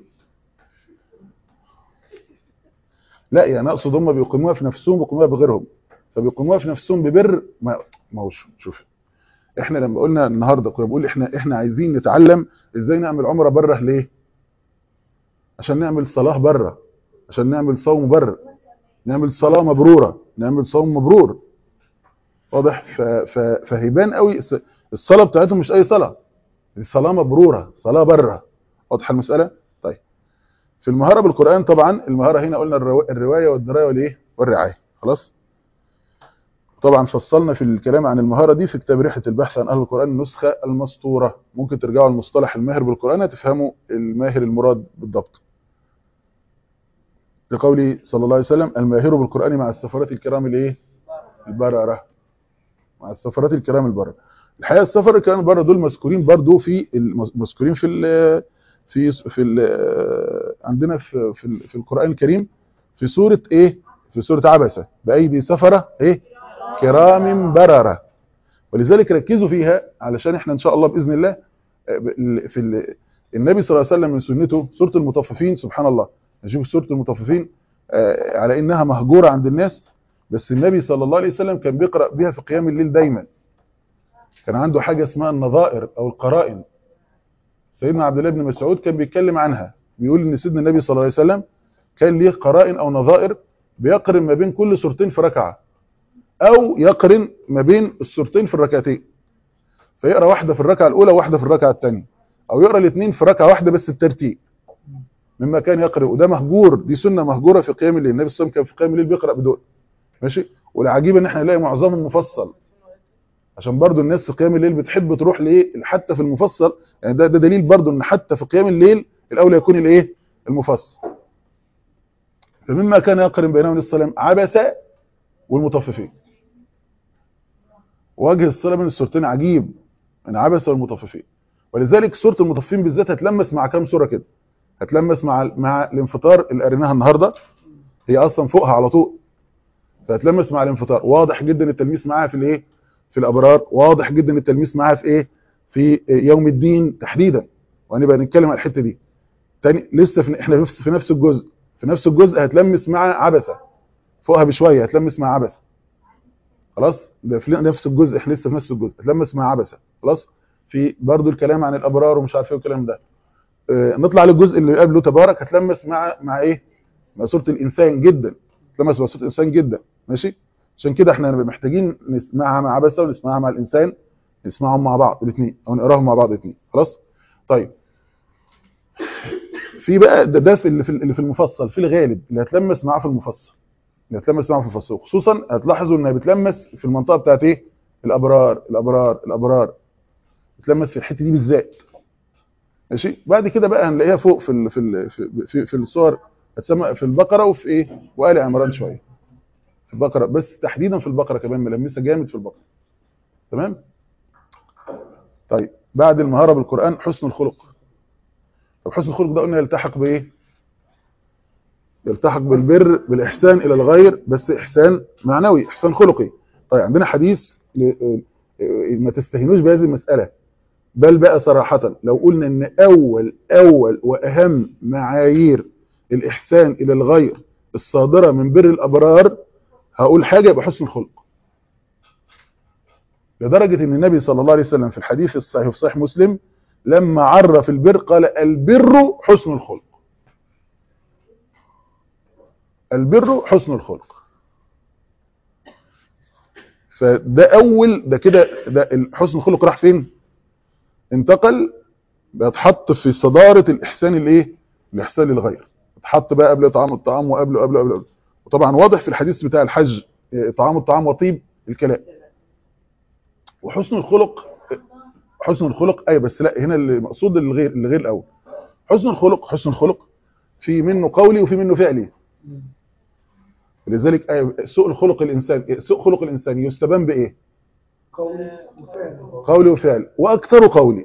لا يعني اقصد هم بيقيموها في نفسهم وبيقيموها بغيرهم فبيقيموها في نفسهم ببر ما ما هوش شوف احنا لما قلنا النهارده كنا بنقول احنا احنا عايزين نتعلم ازاي نعمل عمره بره ليه عشان نعمل صلاه بره عشان نعمل صوم بره نعمل صلاه مبروره نعمل صوم مبرور واضح ف... ف... فهيبان قوي الس- الصلاه بتاعتهم مش اي صلاه دي صلاه مبروره صلاه بره واضحه المساله طيب في المهاره بالقران طبعا المهاره هنا قلنا الرو... الروايه والدرايه والايه والرعايه خلاص طبعا فصلنا في الكلام عن المهاره دي في كتاب رحله البحث عن اهل القران النسخه المسطوره ممكن ترجعوا لمصطلح الماهر بالقران هتفهموا الماهر المراد بالضبط لقوله صلى الله عليه وسلم الماهر بالقران مع السفرات الكرام الايه البرره مع السفرات الكرام البرره الحقيقه السفر الكرام البرره دول مذكورين برضو في المز- مذكورين في ال في في ال عندنا في في, ال- في القران الكريم في سوره ايه في سوره عبسه بايدي سفره ايه كرام برره ولذلك ركزوا فيها علشان احنا ان شاء الله باذن الله آه، ب- في ال- النبي صلى الله عليه وسلم من سنته سوره المطففين سبحان الله نشوف سوره المطففين آه، على انها مهجوره عند الناس بس النبي صلى الله عليه وسلم كان بيقرا بها في قيام الليل دايما كان عنده حاجه اسمها النظائر او القرائن سيدنا عبد الله بن مسعود كان بيتكلم عنها بيقول ان سيدنا النبي صلى الله عليه وسلم كان ليه قرائن او نظائر بيقرن ما بين كل سورتين في ركعه او يقرن ما بين السورتين في الركعتين فيقرا واحده في الركعه الاولى وواحده في الركعه الثانيه او يقرا الاثنين في ركعه واحده بس بترتيب مما كان يقرا وده مهجور دي سنه مهجوره في قيام الليل النبي صلى الله عليه وسلم كان في قيام الليل بيقرا بدول ماشي والعجيب ان احنا نلاقي معظمهم مفصل عشان برضو الناس في قيام الليل بتحب تروح لايه حتى في المفصل يعني ده, ده دليل برضو ان حتى في قيام الليل الاولى يكون الايه المفصل فمما كان يقرن بينهم السلام عبس والمطففين وجه الصلاه بين السورتين عجيب من عبس والمطففين ولذلك سوره المطففين بالذات هتلمس مع كام سوره كده هتلمس مع مع الانفطار اللي قريناها النهارده هي اصلا فوقها على طول فهتلمس مع الانفطار واضح جدا التلميس معاها في الايه في الابرار واضح جدا التلميس معاها في ايه في يوم الدين تحديدا وهنبقى نتكلم على الحته دي تاني لسه في احنا في نفس الجزء في نفس الجزء هتلمس مع عبسه فوقها بشويه هتلمس مع عبسه خلاص ده في نفس الجزء احنا لسه في نفس الجزء هتلمس مع عبسه خلاص في برضو الكلام عن الابرار ومش عارف ايه والكلام ده اه نطلع للجزء اللي قبله تبارك هتلمس مع مع ايه مع سوره الانسان جدا هتلمس مع سوره الانسان جدا ماشي عشان كده احنا محتاجين نسمعها مع عبسه ونسمعها مع الانسان نسمعهم مع بعض الاثنين او نقراهم مع بعض الاثنين خلاص طيب في بقى ده, ده في اللي في اللي في المفصل في الغالب اللي هتلمس معاه في المفصل اللي هتلمس معاه في المفصل وخصوصا هتلاحظوا انها بتلمس في المنطقه بتاعت ايه الابرار الابرار الابرار بتلمس في الحته دي بالذات ماشي بعد كده بقى هنلاقيها فوق في ال في ال في في, في الصور هتسمى في البقره وفي ايه وآل عمران شويه في البقره بس تحديدا في البقره كمان ملمسه جامد في البقره تمام طيب بعد المهاره بالقران حسن الخلق طب حسن الخلق ده قلنا يلتحق بايه يلتحق بالبر بالاحسان الى الغير بس احسان معنوي احسان خلقي طيب عندنا حديث ما تستهينوش بهذه المساله بل بقى صراحه لو قلنا ان اول اول واهم معايير الاحسان الى الغير الصادره من بر الابرار هقول حاجه يبقى حسن الخلق لدرجه ان النبي صلى الله عليه وسلم في الحديث الصحيح في صحيح مسلم لما عرف البر قال البر حسن الخلق البر حسن الخلق فده اول ده كده ده حسن الخلق راح فين انتقل بيتحط في صداره الاحسان الايه الاحسان للغير اتحط بقى قبل اطعام الطعام وقبله قبله قبله وطبعا واضح في الحديث بتاع الحج اطعام الطعام وطيب الكلام وحسن الخلق حسن الخلق اي بس لا هنا المقصود الغير الغير الاول حسن الخلق حسن الخلق في منه قولي وفي منه فعلي لذلك أي سوء الخلق الانسان سوء خلق الانسان يستبان بايه قولي وفعل قولي وفعل واكثر قولي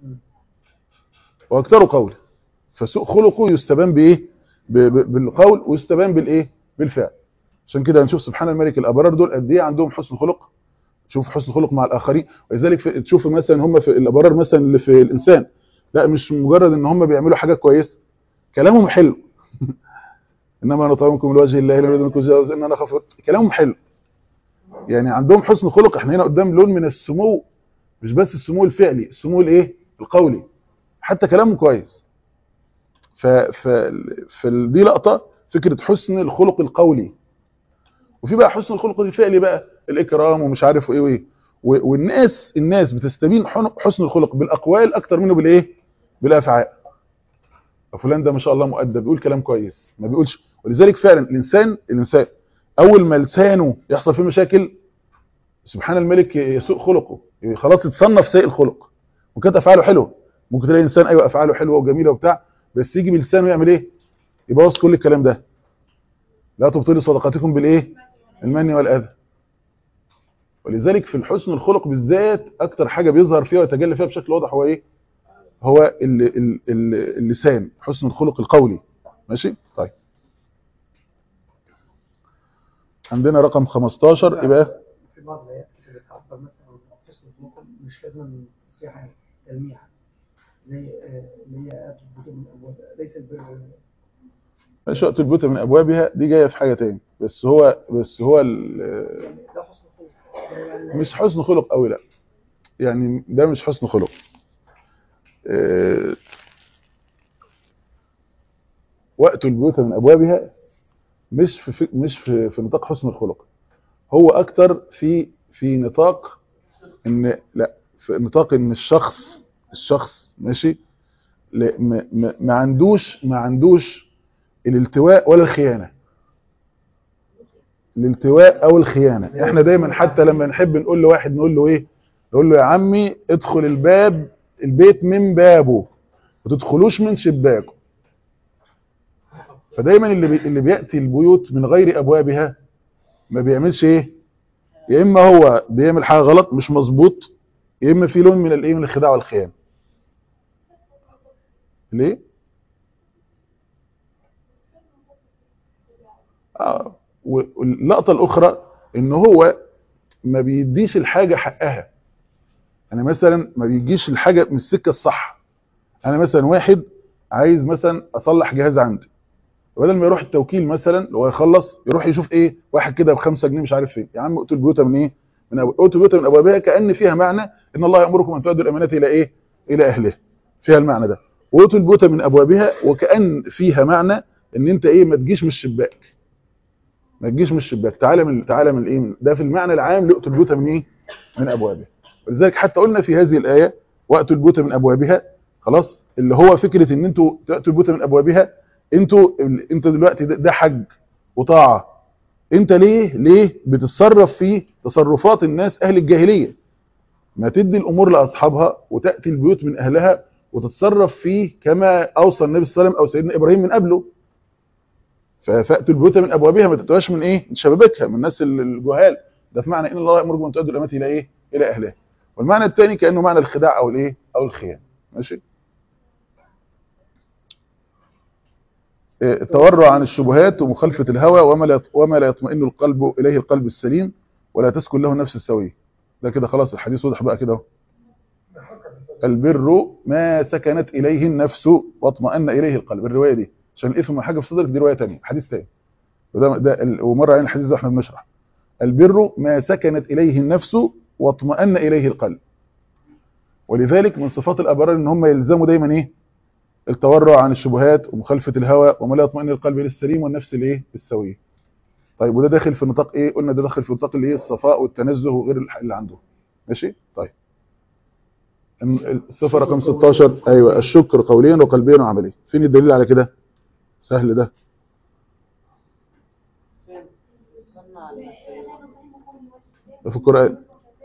واكثر قولي فسوء خلقه يستبان بايه ب- ب- بالقول ويستبان بالايه بالفعل عشان كده هنشوف سبحان الملك الابرار دول قد ايه عندهم حسن خلق تشوف حسن خلق مع الاخرين ولذلك في- تشوف مثلا هم في الابرار مثلا اللي في الانسان لا مش مجرد ان هم بيعملوا حاجه كويسه كلامهم حلو انما نطعمكم لوجه الله لا نريد منكم جزاء ان انا خفر كلامهم حلو يعني عندهم حسن خلق احنا هنا قدام لون من السمو مش بس السمو الفعلي السمو الايه القولي حتى كلامهم كويس ف ف فدي لقطه فكره حسن الخلق القولي وفي بقى حسن الخلق الفعلي بقى الاكرام ومش عارف ايه وايه و- والناس الناس بتستبين حن- حسن الخلق بالاقوال اكتر منه بالايه بالافعال فلان ده ما شاء الله مؤدب بيقول كلام كويس ما بيقولش ولذلك فعلا الانسان الانسان اول ما لسانه يحصل فيه مشاكل سبحان الملك يسوء خلقه خلاص يتصنف سيء الخلق وكانت افعاله حلوه ممكن تلاقي انسان ايوه افعاله حلوه وجميله وبتاع بس يجي بلسانه يعمل ايه يبوظ كل الكلام ده لا تبطلوا صدقاتكم بالايه المن والاذى ولذلك في الحسن الخلق بالذات اكتر حاجه بيظهر فيها ويتجلى فيها بشكل واضح هو ايه هو ال ال ال اللسان حسن الخلق القولي ماشي طيب عندنا رقم 15 يبقى في بعض الآيات اللي بتعبر مثلا عن حسن الخلق مش لازم تصيح تلميح زي آه، اللي هي آيات الكتب من الأبواب ليس البر ماشي وقت البيوت من ابوابها دي جايه في حاجه تاني بس هو بس هو ال- يعني ده حسن خلق يعني مش حسن خلق قوي لا يعني ده مش حسن خلق آه، وقت البيوت من ابوابها مش في في- مش في, في نطاق حسن الخلق هو اكتر في في نطاق ان لا في نطاق ان الشخص الشخص ماشي لا- ما, ما, ما عندوش ما عندوش الالتواء ولا الخيانه الالتواء او الخيانه احنا دايما حتى لما نحب نقول لواحد نقول له ايه نقول له يا عمي ادخل الباب البيت من بابه ما تدخلوش من شباكه فدايما اللي بي اللي بياتي البيوت من غير ابوابها ما بيعملش ايه يا اما هو بيعمل حاجه غلط مش مظبوط يا اما في لون من الايه من الخداع والخيانه ليه اه واللقطه الاخرى ان هو ما بيديش الحاجه حقها انا مثلا ما بيجيش الحاجه من السكه الصح انا مثلا واحد عايز مثلا اصلح جهاز عندي بدل ما يروح التوكيل مثلا لو يخلص يروح يشوف ايه واحد كده ب 5 جنيه مش عارف فين يا عم ائتوا البيوت من ايه من أبو... ائتوا البيوت من ابوابها كان فيها معنى ان الله يامركم ان تؤدوا الامانات الى ايه الى اهلها فيها المعنى ده وائتوا البيوت من ابوابها وكان فيها معنى ان انت ايه ما تجيش من الشباك ما تجيش من الشباك تعالى من تعالى من ايه من- ده في المعنى العام لائتوا البيوت من ايه من ابوابها ولذلك حتى قلنا في هذه الايه واتوا البيوت من ابوابها خلاص اللي هو فكره ان انتوا تاتوا البيوت من ابوابها انتوا انت دلوقتي ده ده حج وطاعه انت ليه ليه بتتصرف في تصرفات الناس اهل الجاهليه ما تدي الامور لاصحابها وتاتي البيوت من اهلها وتتصرف فيه كما اوصى النبي صلى الله عليه وسلم او سيدنا ابراهيم من قبله ف- فاتوا البيوت من ابوابها ما تتواش من ايه من شبابيكها من الناس ال- الجهال ده في معنى ان الله يامركم ان تؤدوا الامانات الى ايه الى اهلها والمعنى الثاني كانه معنى الخداع او الايه او الخيانه ماشي إيه، التورع عن الشبهات ومخالفه الهوى وما لا وما لا يطمئن القلب اليه القلب السليم ولا تسكن له النفس السويه ده كده خلاص الحديث واضح بقى كده اهو البر ما سكنت اليه النفس واطمأن اليه القلب الروايه دي عشان الاثم حاجه في صدرك دي روايه ثانيه حديث ثاني وده ده ال- ومر علينا الحديث ده احنا بنشرح البر ما سكنت اليه النفس واطمأن اليه القلب ولذلك من صفات الابرار ان هم يلزموا دايما ايه التورع عن الشبهات ومخالفه الهوى وما لا يطمئن القلب للسليم والنفس الايه السويه طيب وده داخل في نطاق ايه قلنا ده داخل في نطاق الايه الصفاء والتنزه وغير الح- اللي عنده ماشي طيب ال- الصفه رقم 16 ايوه الشكر قوليا وقلبيا وعمليا فين الدليل على كده سهل ده فين السنة على ده في القرآن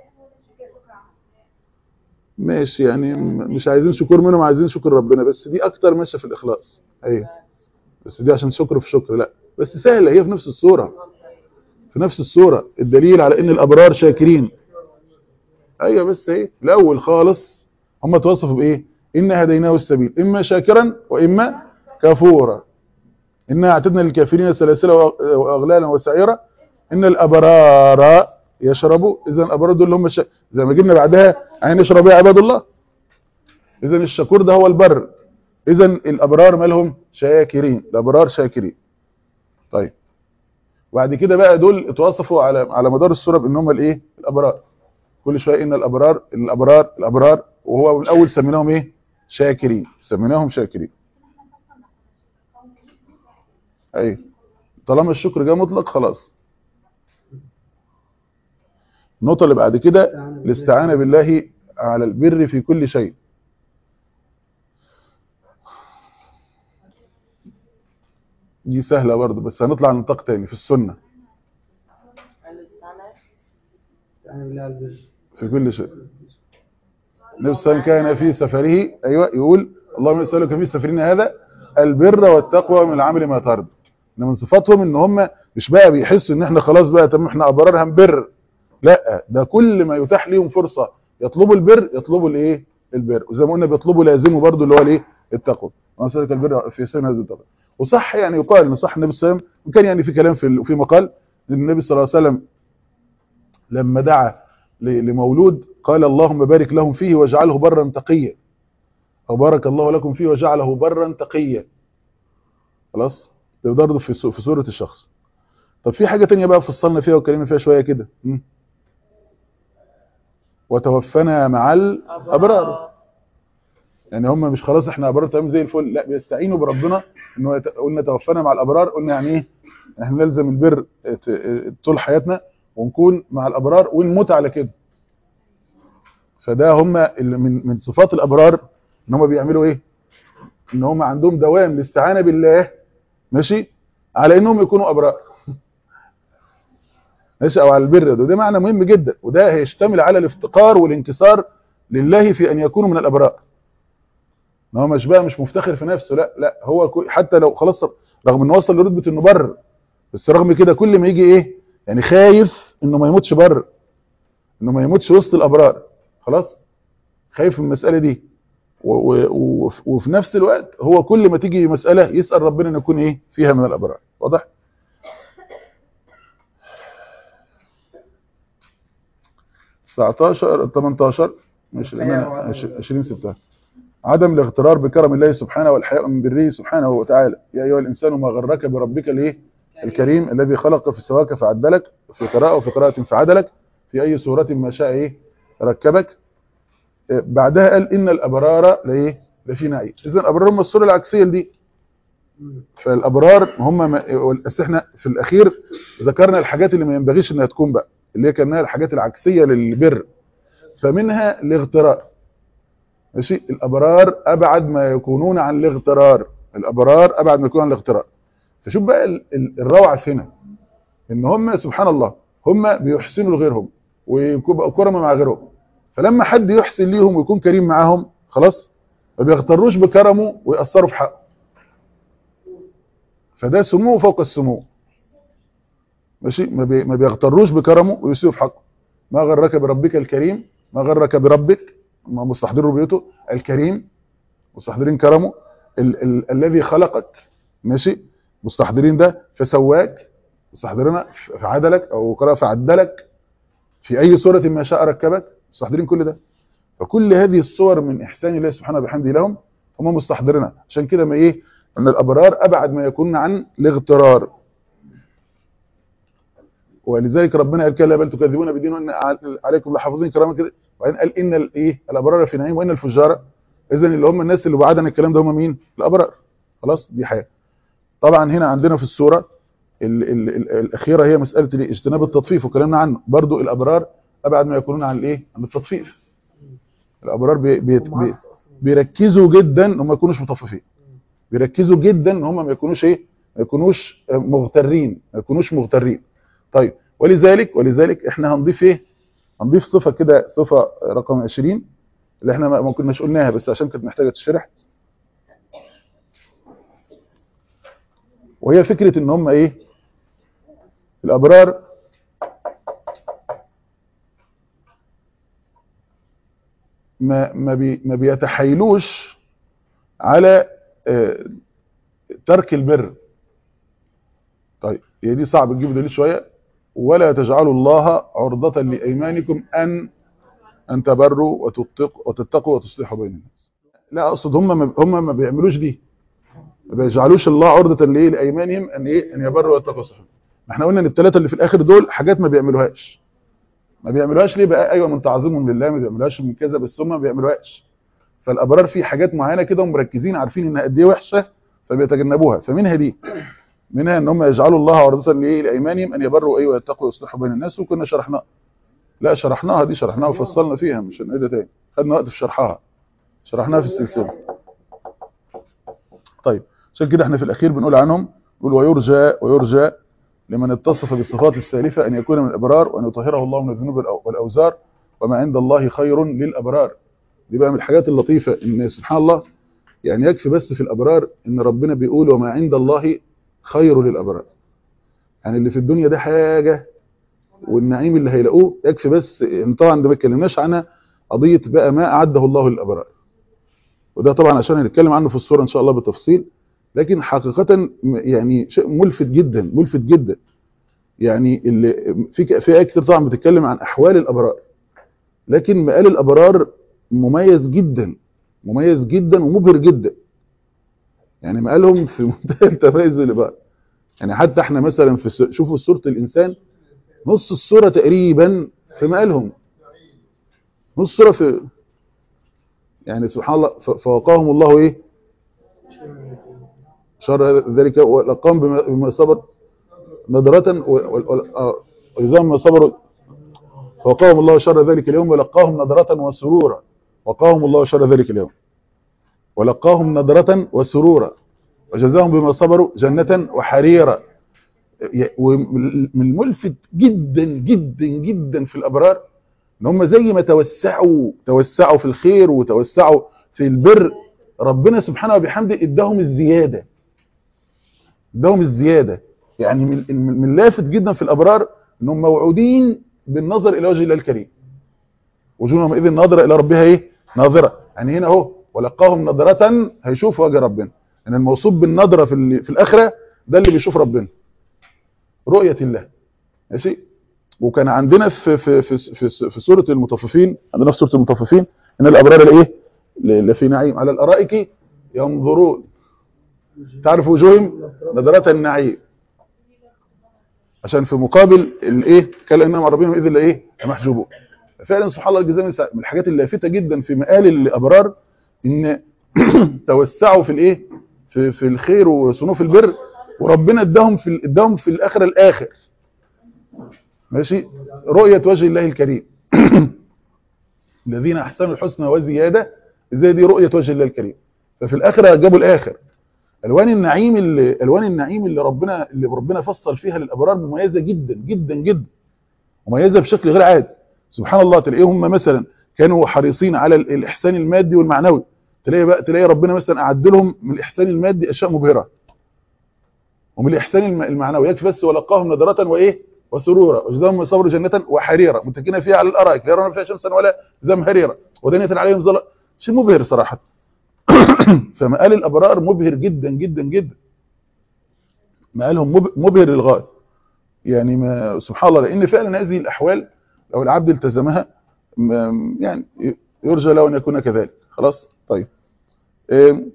ماشي يعني م- مش عايزين شكر منهم عايزين شكر ربنا بس دي اكتر ماشيه في الاخلاص ايوه بس دي عشان شكر في شكر لا بس سهله هي في نفس الصوره في نفس الصوره الدليل على ان الابرار شاكرين ايوه بس ايه الاول خالص هم توصفوا بايه ان هديناه السبيل اما شاكرا واما كفورا انا اعتدنا للكافرين سلاسل وأغ- واغلالا وسعيرا ان الابرار يشربوا اذا الابرار دول اللي هم الش... زي ما جبنا بعدها عين يشرب يا عباد الله اذا الشكور ده هو البر اذا الابرار مالهم شاكرين الابرار شاكرين طيب وبعد كده بقى دول اتوصفوا على على مدار السوره بان هم الايه الابرار كل شويه ان الابرار الابرار الابرار وهو من الاول سميناهم ايه شاكرين سميناهم شاكرين ايوه طالما الشكر جه مطلق خلاص النقطه اللي بعد كده الاستعانه بالله على البر في كل شيء دي سهله برضه بس هنطلع نطاق تاني في السنه الاستعانة يعني بالله على البر في كل شيء النبي صلى الله عليه وسلم كان في سفره ايوه يقول اللهم اسالك في سفرنا هذا البر والتقوى من العمل ما ترضى ان من صفاتهم ان هم مش بقى بيحسوا ان احنا خلاص بقى تم احنا ابرار هنبر لا ده كل ما يتاح ليهم فرصه يطلبوا البر يطلبوا الايه البر وزي ما قلنا بيطلبوا لازمه برضو اللي هو الايه التقوى واسالك البر في سن هذا التقوى وصح يعني يقال ان صح النبي صلى الله عليه وسلم وكان يعني في كلام في في مقال ان النبي صلى الله عليه وسلم لما دعا ل- لمولود قال اللهم بارك لهم فيه واجعله برا تقيا او بارك الله لكم فيه وجعله برا تقيا خلاص ده برضه في سو- في سوره الشخص طب في حاجه تانية بقى فصلنا فيها واتكلمنا فيها شويه كده م? وتوفنا مع الابرار يعني هم مش خلاص احنا ابرار تمام زي الفل لا بيستعينوا بربنا انه يت- قلنا توفنا مع الابرار قلنا يعني ايه احنا نلزم البر ت- طول حياتنا ونكون مع الابرار ونموت على كده فده هم اللي من من صفات الابرار ان هم بيعملوا ايه ان هم عندهم دوام الاستعانه بالله ماشي على انهم يكونوا ابرار ماشي او على البر ده, ده معنى مهم جدا وده هيشتمل على الافتقار والانكسار لله في ان يكونوا من الابرار ان هو مش بقى مش مفتخر في نفسه لا لا هو كل- حتى لو خلاص رغم انه وصل لرتبه انه بر بس رغم كده كل ما يجي ايه يعني خايف انه ما يموتش بر انه ما يموتش وسط الابرار خلاص خايف من المساله دي و و و وفي نفس الوقت هو كل ما تيجي مساله يسال ربنا ان يكون ايه فيها من الابرار واضح 19 18 مش الإمام 20 6 عدم الاغترار بكرم الله سبحانه والحياء من بره سبحانه وتعالى يا ايها الانسان ما غرك بربك الايه الكريم الذي خلق في سواك فعدلك في قراءه وفي قراءه فعدلك في اي سوره ما شاء ايه ركبك إيه، بعدها قال ان الابرار لايه لفي نعيم اذا الابرار هم الصوره العكسيه لدي فالابرار هم ما بس احنا في الاخير ذكرنا الحاجات اللي ما ينبغيش انها تكون بقى اللي هي كانها الحاجات العكسيه للبر فمنها الاغترار ماشي الابرار ابعد ما يكونون عن الاغترار الابرار ابعد ما يكونون عن الاغترار فشوف بقى ال- ال- الروعه في هنا ان هم سبحان الله هم بيحسنوا لغيرهم ويبقوا كرمة مع غيرهم فلما حد يحسن ليهم ويكون كريم معاهم خلاص ما بيغتروش بكرمه ويأثروا في حقه فده سمو فوق السمو ماشي ما, بي ما بيغتروش بكرمه ويسيئوا في حقه ما غرك بربك الكريم ما غرك بربك ما مستحضروا بيوته الكريم مستحضرين كرمه ال ال الذي خلقك ماشي مستحضرين ده فسواك مستحضرين فعدلك او قرأ فعدلك في اي صورة ما شاء ركبك مستحضرين كل ده فكل هذه الصور من احسان الله سبحانه وبحمده لهم هم مستحضرينها عشان كده ما ايه ان الابرار ابعد ما يكون عن الاغترار ولذلك ربنا قال كلا بل تكذبون بدين وان عليكم لحافظين كراما كده وبعدين قال ان الايه الابرار في نعيم وان الفجار اذا اللي هم الناس اللي بعاد عن الكلام ده هم مين الابرار خلاص دي حاجه طبعا هنا عندنا في السوره ال ال ال الاخيره هي مساله الايه اجتناب التطفيف وكلامنا عنه برضو الابرار ابعد ما يكونون عن الايه عن التطفيف الابرار بي بي بي بيركزوا جدا ان هم ما يكونوش مطففين بيركزوا جدا ان هم ما يكونوش ايه ما يكونوش مغترين ما يكونوش مغترين طيب ولذلك ولذلك احنا هنضيف ايه هنضيف صفه كده صفه رقم 20 اللي احنا ما ما كناش قلناها بس عشان كانت محتاجه تشرح وهي فكره ان هم ايه الابرار ما ما بي ما بيتحايلوش على آه، ترك البر طيب هي دي صعب تجيب دليل شويه ولا تجعلوا الله عرضة لأيمانكم أن أن تبروا وتتقوا وتتقوا وتصلحوا بين الناس لا أقصد هم ما هم ما بيعملوش دي ما بيجعلوش الله عرضة لإيه لأيمانهم أن إيه أن يبروا ويتقوا ويصلحوا ما احنا قلنا ان الثلاثه اللي في الاخر دول حاجات ما بيعملوهاش ما بيعملوهاش ليه بقى ايوه من تعظيمهم لله ما بيعملوهاش من كذا بس هم ما بيعملوهاش فالابرار في حاجات معينه كده ومركزين عارفين انها قد ايه وحشه فبيتجنبوها فمنها دي منها ان هم يجعلوا الله عرضة لايه لايمانهم ان يبروا ايه ويتقوا ويصلحوا بين الناس وكنا شرحناها لا شرحناها دي شرحناها وفصلنا فيها مش هنعيدها تاني خدنا وقت في شرحها شرحناها في السلسله طيب عشان كده احنا في الاخير بنقول عنهم نقول ويرجى ويرجى لمن اتصف بالصفات السالفه ان يكون من الابرار وان يطهره الله من الذنوب والأو- والاوزار وما عند الله خير للابرار دي بقى من الحاجات اللطيفه ان سبحان الله يعني يكفي بس في الابرار ان ربنا بيقول وما عند الله خير للابرار يعني اللي في الدنيا ده حاجه والنعيم اللي هيلاقوه يكفي بس إن طبعا ده ما اتكلمناش عنها قضيه بقى ما اعده الله للابرار وده طبعا عشان هنتكلم عنه في الصوره ان شاء الله بالتفصيل لكن حقيقه م- يعني شيء ملفت جدا ملفت جدا يعني اللي في ك- في آيات كتير طبعا بتتكلم عن احوال الابرار لكن مقال الابرار مميز جدا مميز جدا ومبهر جدا يعني مقالهم في منتهى التميز اللي بقى يعني حتى احنا مثلا في س- شوفوا سوره الانسان نص السوره تقريبا في مقالهم نص السوره في يعني سبحان الله ف- فوقاهم الله ايه شر ذلك ولقاهم بما بما صبر نضرة و- و- و- آه، وإذا ما صبروا فوقاهم الله شر ذلك اليوم ولقاهم نضرة وسرورا وقاهم الله شر ذلك اليوم ولقاهم نضرة وسرورا وجزاهم بما صبروا جنة وحريرا ي- ومن الملفت جدا جدا جدا في الأبرار ان هم زي ما توسعوا توسعوا في الخير وتوسعوا في البر ربنا سبحانه وبحمده اداهم الزيادة اداهم الزيادة يعني من من من لافت جدا في الأبرار انهم موعودين بالنظر إلى وجه الله الكريم وجوه يومئذ ناظرة إلى ربها إيه ناظرة يعني هنا أهو ولقاهم نظرة هيشوف وجه ربنا ان الموصوف بالنظرة في ال- في الآخرة ده اللي بيشوف ربنا رؤية الله ماشي وكان عندنا في في في في, في سورة المطففين عندنا في سورة المطففين ان الأبرار الايه اللي في نعيم على الأرائك ينظرون تعرف وجوههم نظرة النعيم عشان في مقابل الايه قال انهم ربهم اذ الا ايه محجوبون فعلا سبحان الله الجزاء من سع- من الحاجات اللافته جدا في مقال الابرار ان توسعوا في الايه في في الخير وصنوف البر وربنا اداهم في ال- اداهم في الاخره الاخر ماشي رؤيه وجه الله الكريم الذين احسنوا الحسنى وزياده ازاي دي رؤيه وجه الله الكريم ففي الاخره جابوا الاخر الوان النعيم اللي الوان النعيم اللي ربنا اللي ربنا فصل فيها للابرار مميزه جدا جدا جدا مميزه بشكل غير عادي سبحان الله تلاقيهم هم مثلا كانوا حريصين على ال- الاحسان المادي والمعنوي تلاقي بقى تلاقي ربنا مثلا اعد لهم من الاحسان المادي اشياء مبهره ومن الاحسان الم- المعنوي يكفي بس ولقاهم نضره وايه وسرورا وجزاهم من صبر جنه وحريرا متكئين فيها على الارائك لا يرون فيها شمسا ولا زمهريرا ودنية عليهم ظل شيء مبهر صراحه فمقال الابرار مبهر جدا جدا جدا مقالهم مب- مبهر للغايه يعني ما سبحان الله لان فعلا هذه الاحوال لو العبد التزمها م- يعني يرجى له ان يكون كذلك خلاص طيب آم،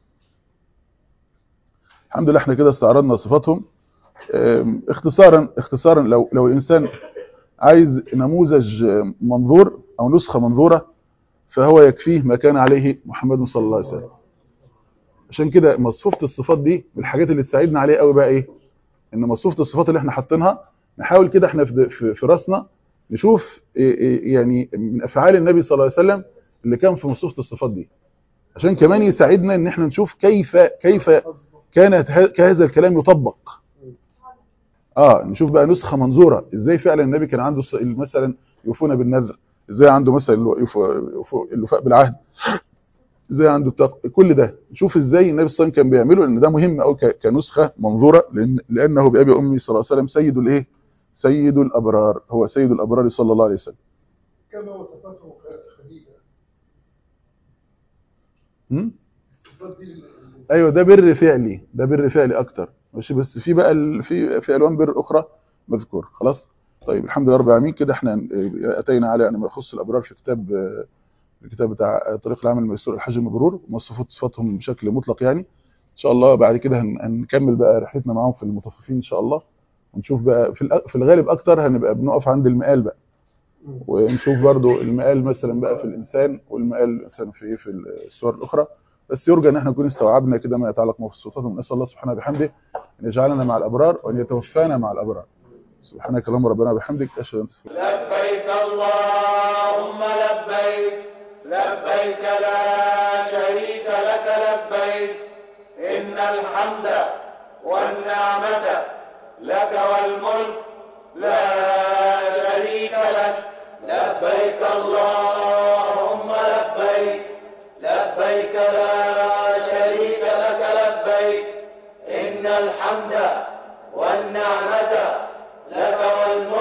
الحمد لله احنا كده استعرضنا صفاتهم آم، اختصارا اختصارا لو لو الانسان عايز نموذج منظور او نسخه منظوره فهو يكفيه ما كان عليه محمد صلى الله عليه وسلم عشان كده مصفوفه الصفات دي من الحاجات اللي تساعدنا عليها قوي بقى ايه ان مصفوفه الصفات اللي احنا حاطينها نحاول كده احنا في في, في راسنا نشوف إيه إيه يعني من افعال النبي صلى الله عليه وسلم اللي كان في مصفوفه الصفات دي عشان كمان يساعدنا ان احنا نشوف كيف كيف كانت ه- كهذا الكلام يطبق اه نشوف بقى نسخه منظوره ازاي فعلا النبي كان عنده الص- مثلا يوفون بالنذر ازاي عنده مثلا الو- يوفو- يوفو- الوفاء بالعهد ازاي عنده التق... كل ده نشوف ازاي النبي صلى الله عليه وسلم كان بيعمله لان ده مهم قوي ك... كنسخه منظوره لان لانه بابي وامي صلى الله عليه وسلم سيد الايه سيد الابرار هو سيد الابرار صلى الله عليه وسلم كما وصفته خديجة م? الصفات دي ال- ايوه ده بر فعلي ده بر فعلي اكتر ماشي بس في بقى ال... في في الوان بر اخرى مذكور خلاص طيب الحمد لله رب العالمين كده احنا اه، اتينا على يعني ما يخص الابرار في كتاب اه، الكتاب بتاع طريق العمل الميسور الحج المبرور ومصفوفات صفاتهم بشكل مطلق يعني ان شاء الله بعد كده هن- هنكمل بقى رحلتنا معاهم في المطففين ان شاء الله ونشوف بقى في الأ- في الغالب اكتر هنبقى بنقف عند المقال بقى ونشوف برضو المقال مثلا بقى في الانسان والمقال مثلا في في الصور الاخرى بس يرجى ان احنا نكون استوعبنا كده ما يتعلق به الصفات ونسال الله سبحانه وبحمده ان يجعلنا مع الابرار وان يتوفانا مع الابرار سبحانك اللهم ربنا وبحمدك اشهد ان لا إله إلا أنت لبيك اللهم لبيك لبيك لا شريك لك لبيك إن الحمد والنعمة لك والملك لا شريك لك لبيك اللهم لبيك لبيك لا شريك لك لبيك إن الحمد والنعمة لك والملك